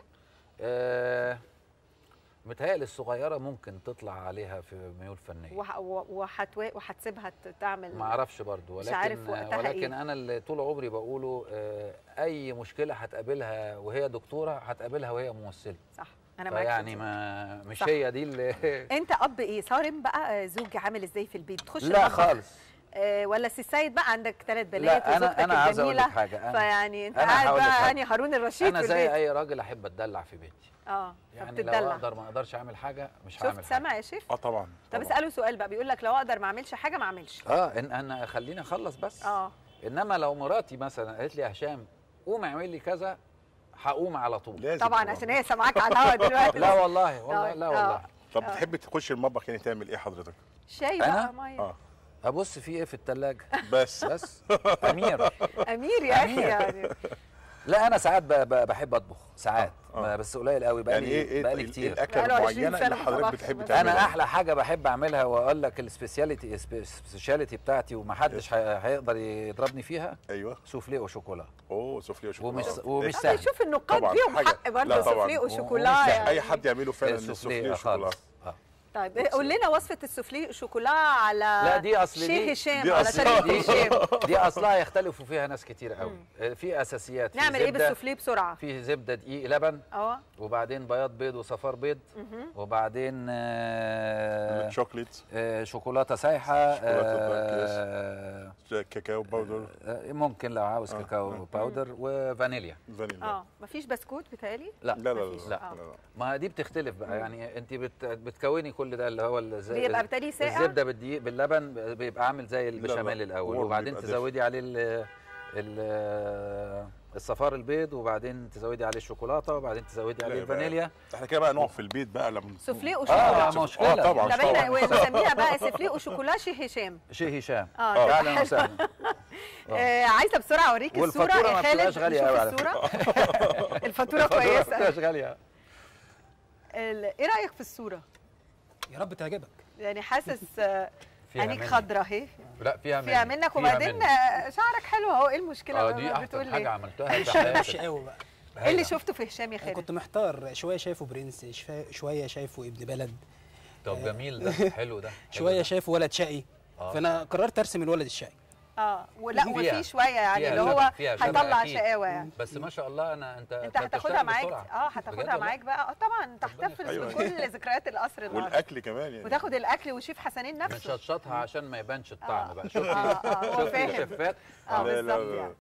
آه، متهيألي الصغيره ممكن تطلع عليها في ميول فنيه وح- و- وهتوا- وهتسيبها ت- تعمل ما اعرفش برضو مش ولكن عارف وقتها ولكن إيه. انا اللي طول عمري بقوله آه، اي مشكله هتقابلها وهي دكتوره هتقابلها وهي ممثله صح انا معاك في فيعني دي. ما مش صح. هي دي اللي انت اب ايه صارم بقى آه، زوج عامل ازاي في البيت تخش لا المطبخ، خالص آه ولا سي سيد بقى عندك ثلاث بنات لا وزوجتك انا انا عاوز اقول لك الجميله حاجه انا فيعني انت أنا قاعد هقول لك بقى حاجة. يعني هارون الرشيد انا في زي البيت اي راجل احب اتدلع في بيتي اه يعني لو فبتدلع اقدر ما اقدرش اعمل حاجه مش هعمل شفت حاجه سامع يا شيف اه طبعا طب طبعاً. اساله سؤال بقى بيقول لك لو اقدر ما اعملش حاجه ما اعملش اه ان انا خليني اخلص بس اه انما لو مراتي مثلا قالت لي يا هشام قوم اعمل لي كذا هقوم على طول لازم طبعا عشان هي سامعاك على الهوا دلوقتي لا والله والله طيب، لا آه. والله طب بتحب تخش المطبخ يعني تعمل ايه حضرتك؟ شاي أنا؟ بقى ميه اه ابص في ايه في الثلاجه بس بس امير امير يا اخي يعني لا انا ساعات ب- ب- بحب اطبخ ساعات آه. بس قليل قوي بقالي يعني ايه ايه بقالي إيه كتير الاكله بقاله 20 المعينه سنة اللي ما حضرتك طبخش بتحب بس. تعملها؟ انا احلى حاجه بحب اعملها واقول لك السبيشاليتي السبيشاليتي بتاعتي ومحدش هي- هيقدر يضربني فيها ايوه سوفلي وشوكولا اوه سوفلي وشوكولاته ومش إيه؟ ومش طب سهل شوف النقاد طبعاً، فيهم حاجة- حق لا برضه طبعاً. سوفلي ومش وشوكولا سهل. يعني اي حد يعمله فعلا السوفلي السوفلي آه، وشوكولاته خالص آه. طيب قول لنا وصفه السوفلي شوكولا على لا دي اصل شيخ دي هشام دي على أصل- طريقه دي هشام دي اصلها يختلفوا فيها ناس كتير قوي في اساسيات في نعمل ايه زبدة، بالسوفلي بسرعه في زبده دقيق لبن اه وبعدين بياض بيض وصفار بيض وبعدين آه، الشوكليت آه، شوكولاته سايحه شوكولاتة بلاك، آه، كاكاو باودر آه، ممكن لو عاوز آه، كاكاو آه. باودر وفانيليا فانيليا اه مفيش بسكوت بيتهيألي لا لا لا لا مفيش. لا, آه. لا, لا. ما دي بتختلف بقى يعني انت بت بتكوني كل ده اللي هو الز- بيبقى الز- بالتالي ساقع؟ الزبده بالدقيق باللبن بيبقى عامل زي البشاميل لا، الاول هو وبعدين بيبقى تزودي عليه ال ال الصفار البيض وبعدين تزودي عليه الشوكولاته وبعدين تزودي عليه لا، بقى- الفانيليا احنا كده بقى نقعد في البيت بقى لما سوفلي اه وشوكولا مشكله آه، طبعاً. طب احنا طبعاً. نسميها بقى سوفلي وشوكولا شيخ هشام شيخ هشام اه آه. ده اهلا حلو. وسهلا آه عايزه بسرعه اوريك الصوره والفاتورة يا ما خالد بتبقاش غالية نشوف أوي على الصوره الفاتوره كويسه مش غاليه ال- ايه رايك في الصوره يا رب تعجبك يعني حاسس آه، فيها عينيك مني. خضرة اهي لا فيها مني فيها منك فيها وبعدين مني. آه، شعرك حلو اهو ايه المشكله اه بقى؟ دي ما احسن بتقول حاجه ليه عملتها في مش حياتي قوي بقى ايه اللي هايلة. شفته في هشام يا انا خالد كنت محتار شويه شايفه برنس شفا- شويه شايفه ابن بلد طب جميل ده حلو ده حلو شويه ده. شايفه ولد شقي آه. فانا قررت ارسم الولد الشقي اه ولا فيها- وفي شويه يعني فيها اللي شبه- هو فيها شبه هيطلع أكيد. شقاوه يعني بس ما شاء الله انا انت انت بتشتغل هتاخدها معاك بسرعة. اه بجد هتاخدها والله. معاك بقى اه طبعا تحتفل أيوة. بكل ذكريات القصر النهارده والاكل كمان يعني وتاخد الاكل وشيف حسنين نفسه بنشطشطها عشان ما يبانش آه. الطعم بقى آه، شوف آه، هو شوف فاهم. الشفات اه لا، لا، بالظبط لا. يعني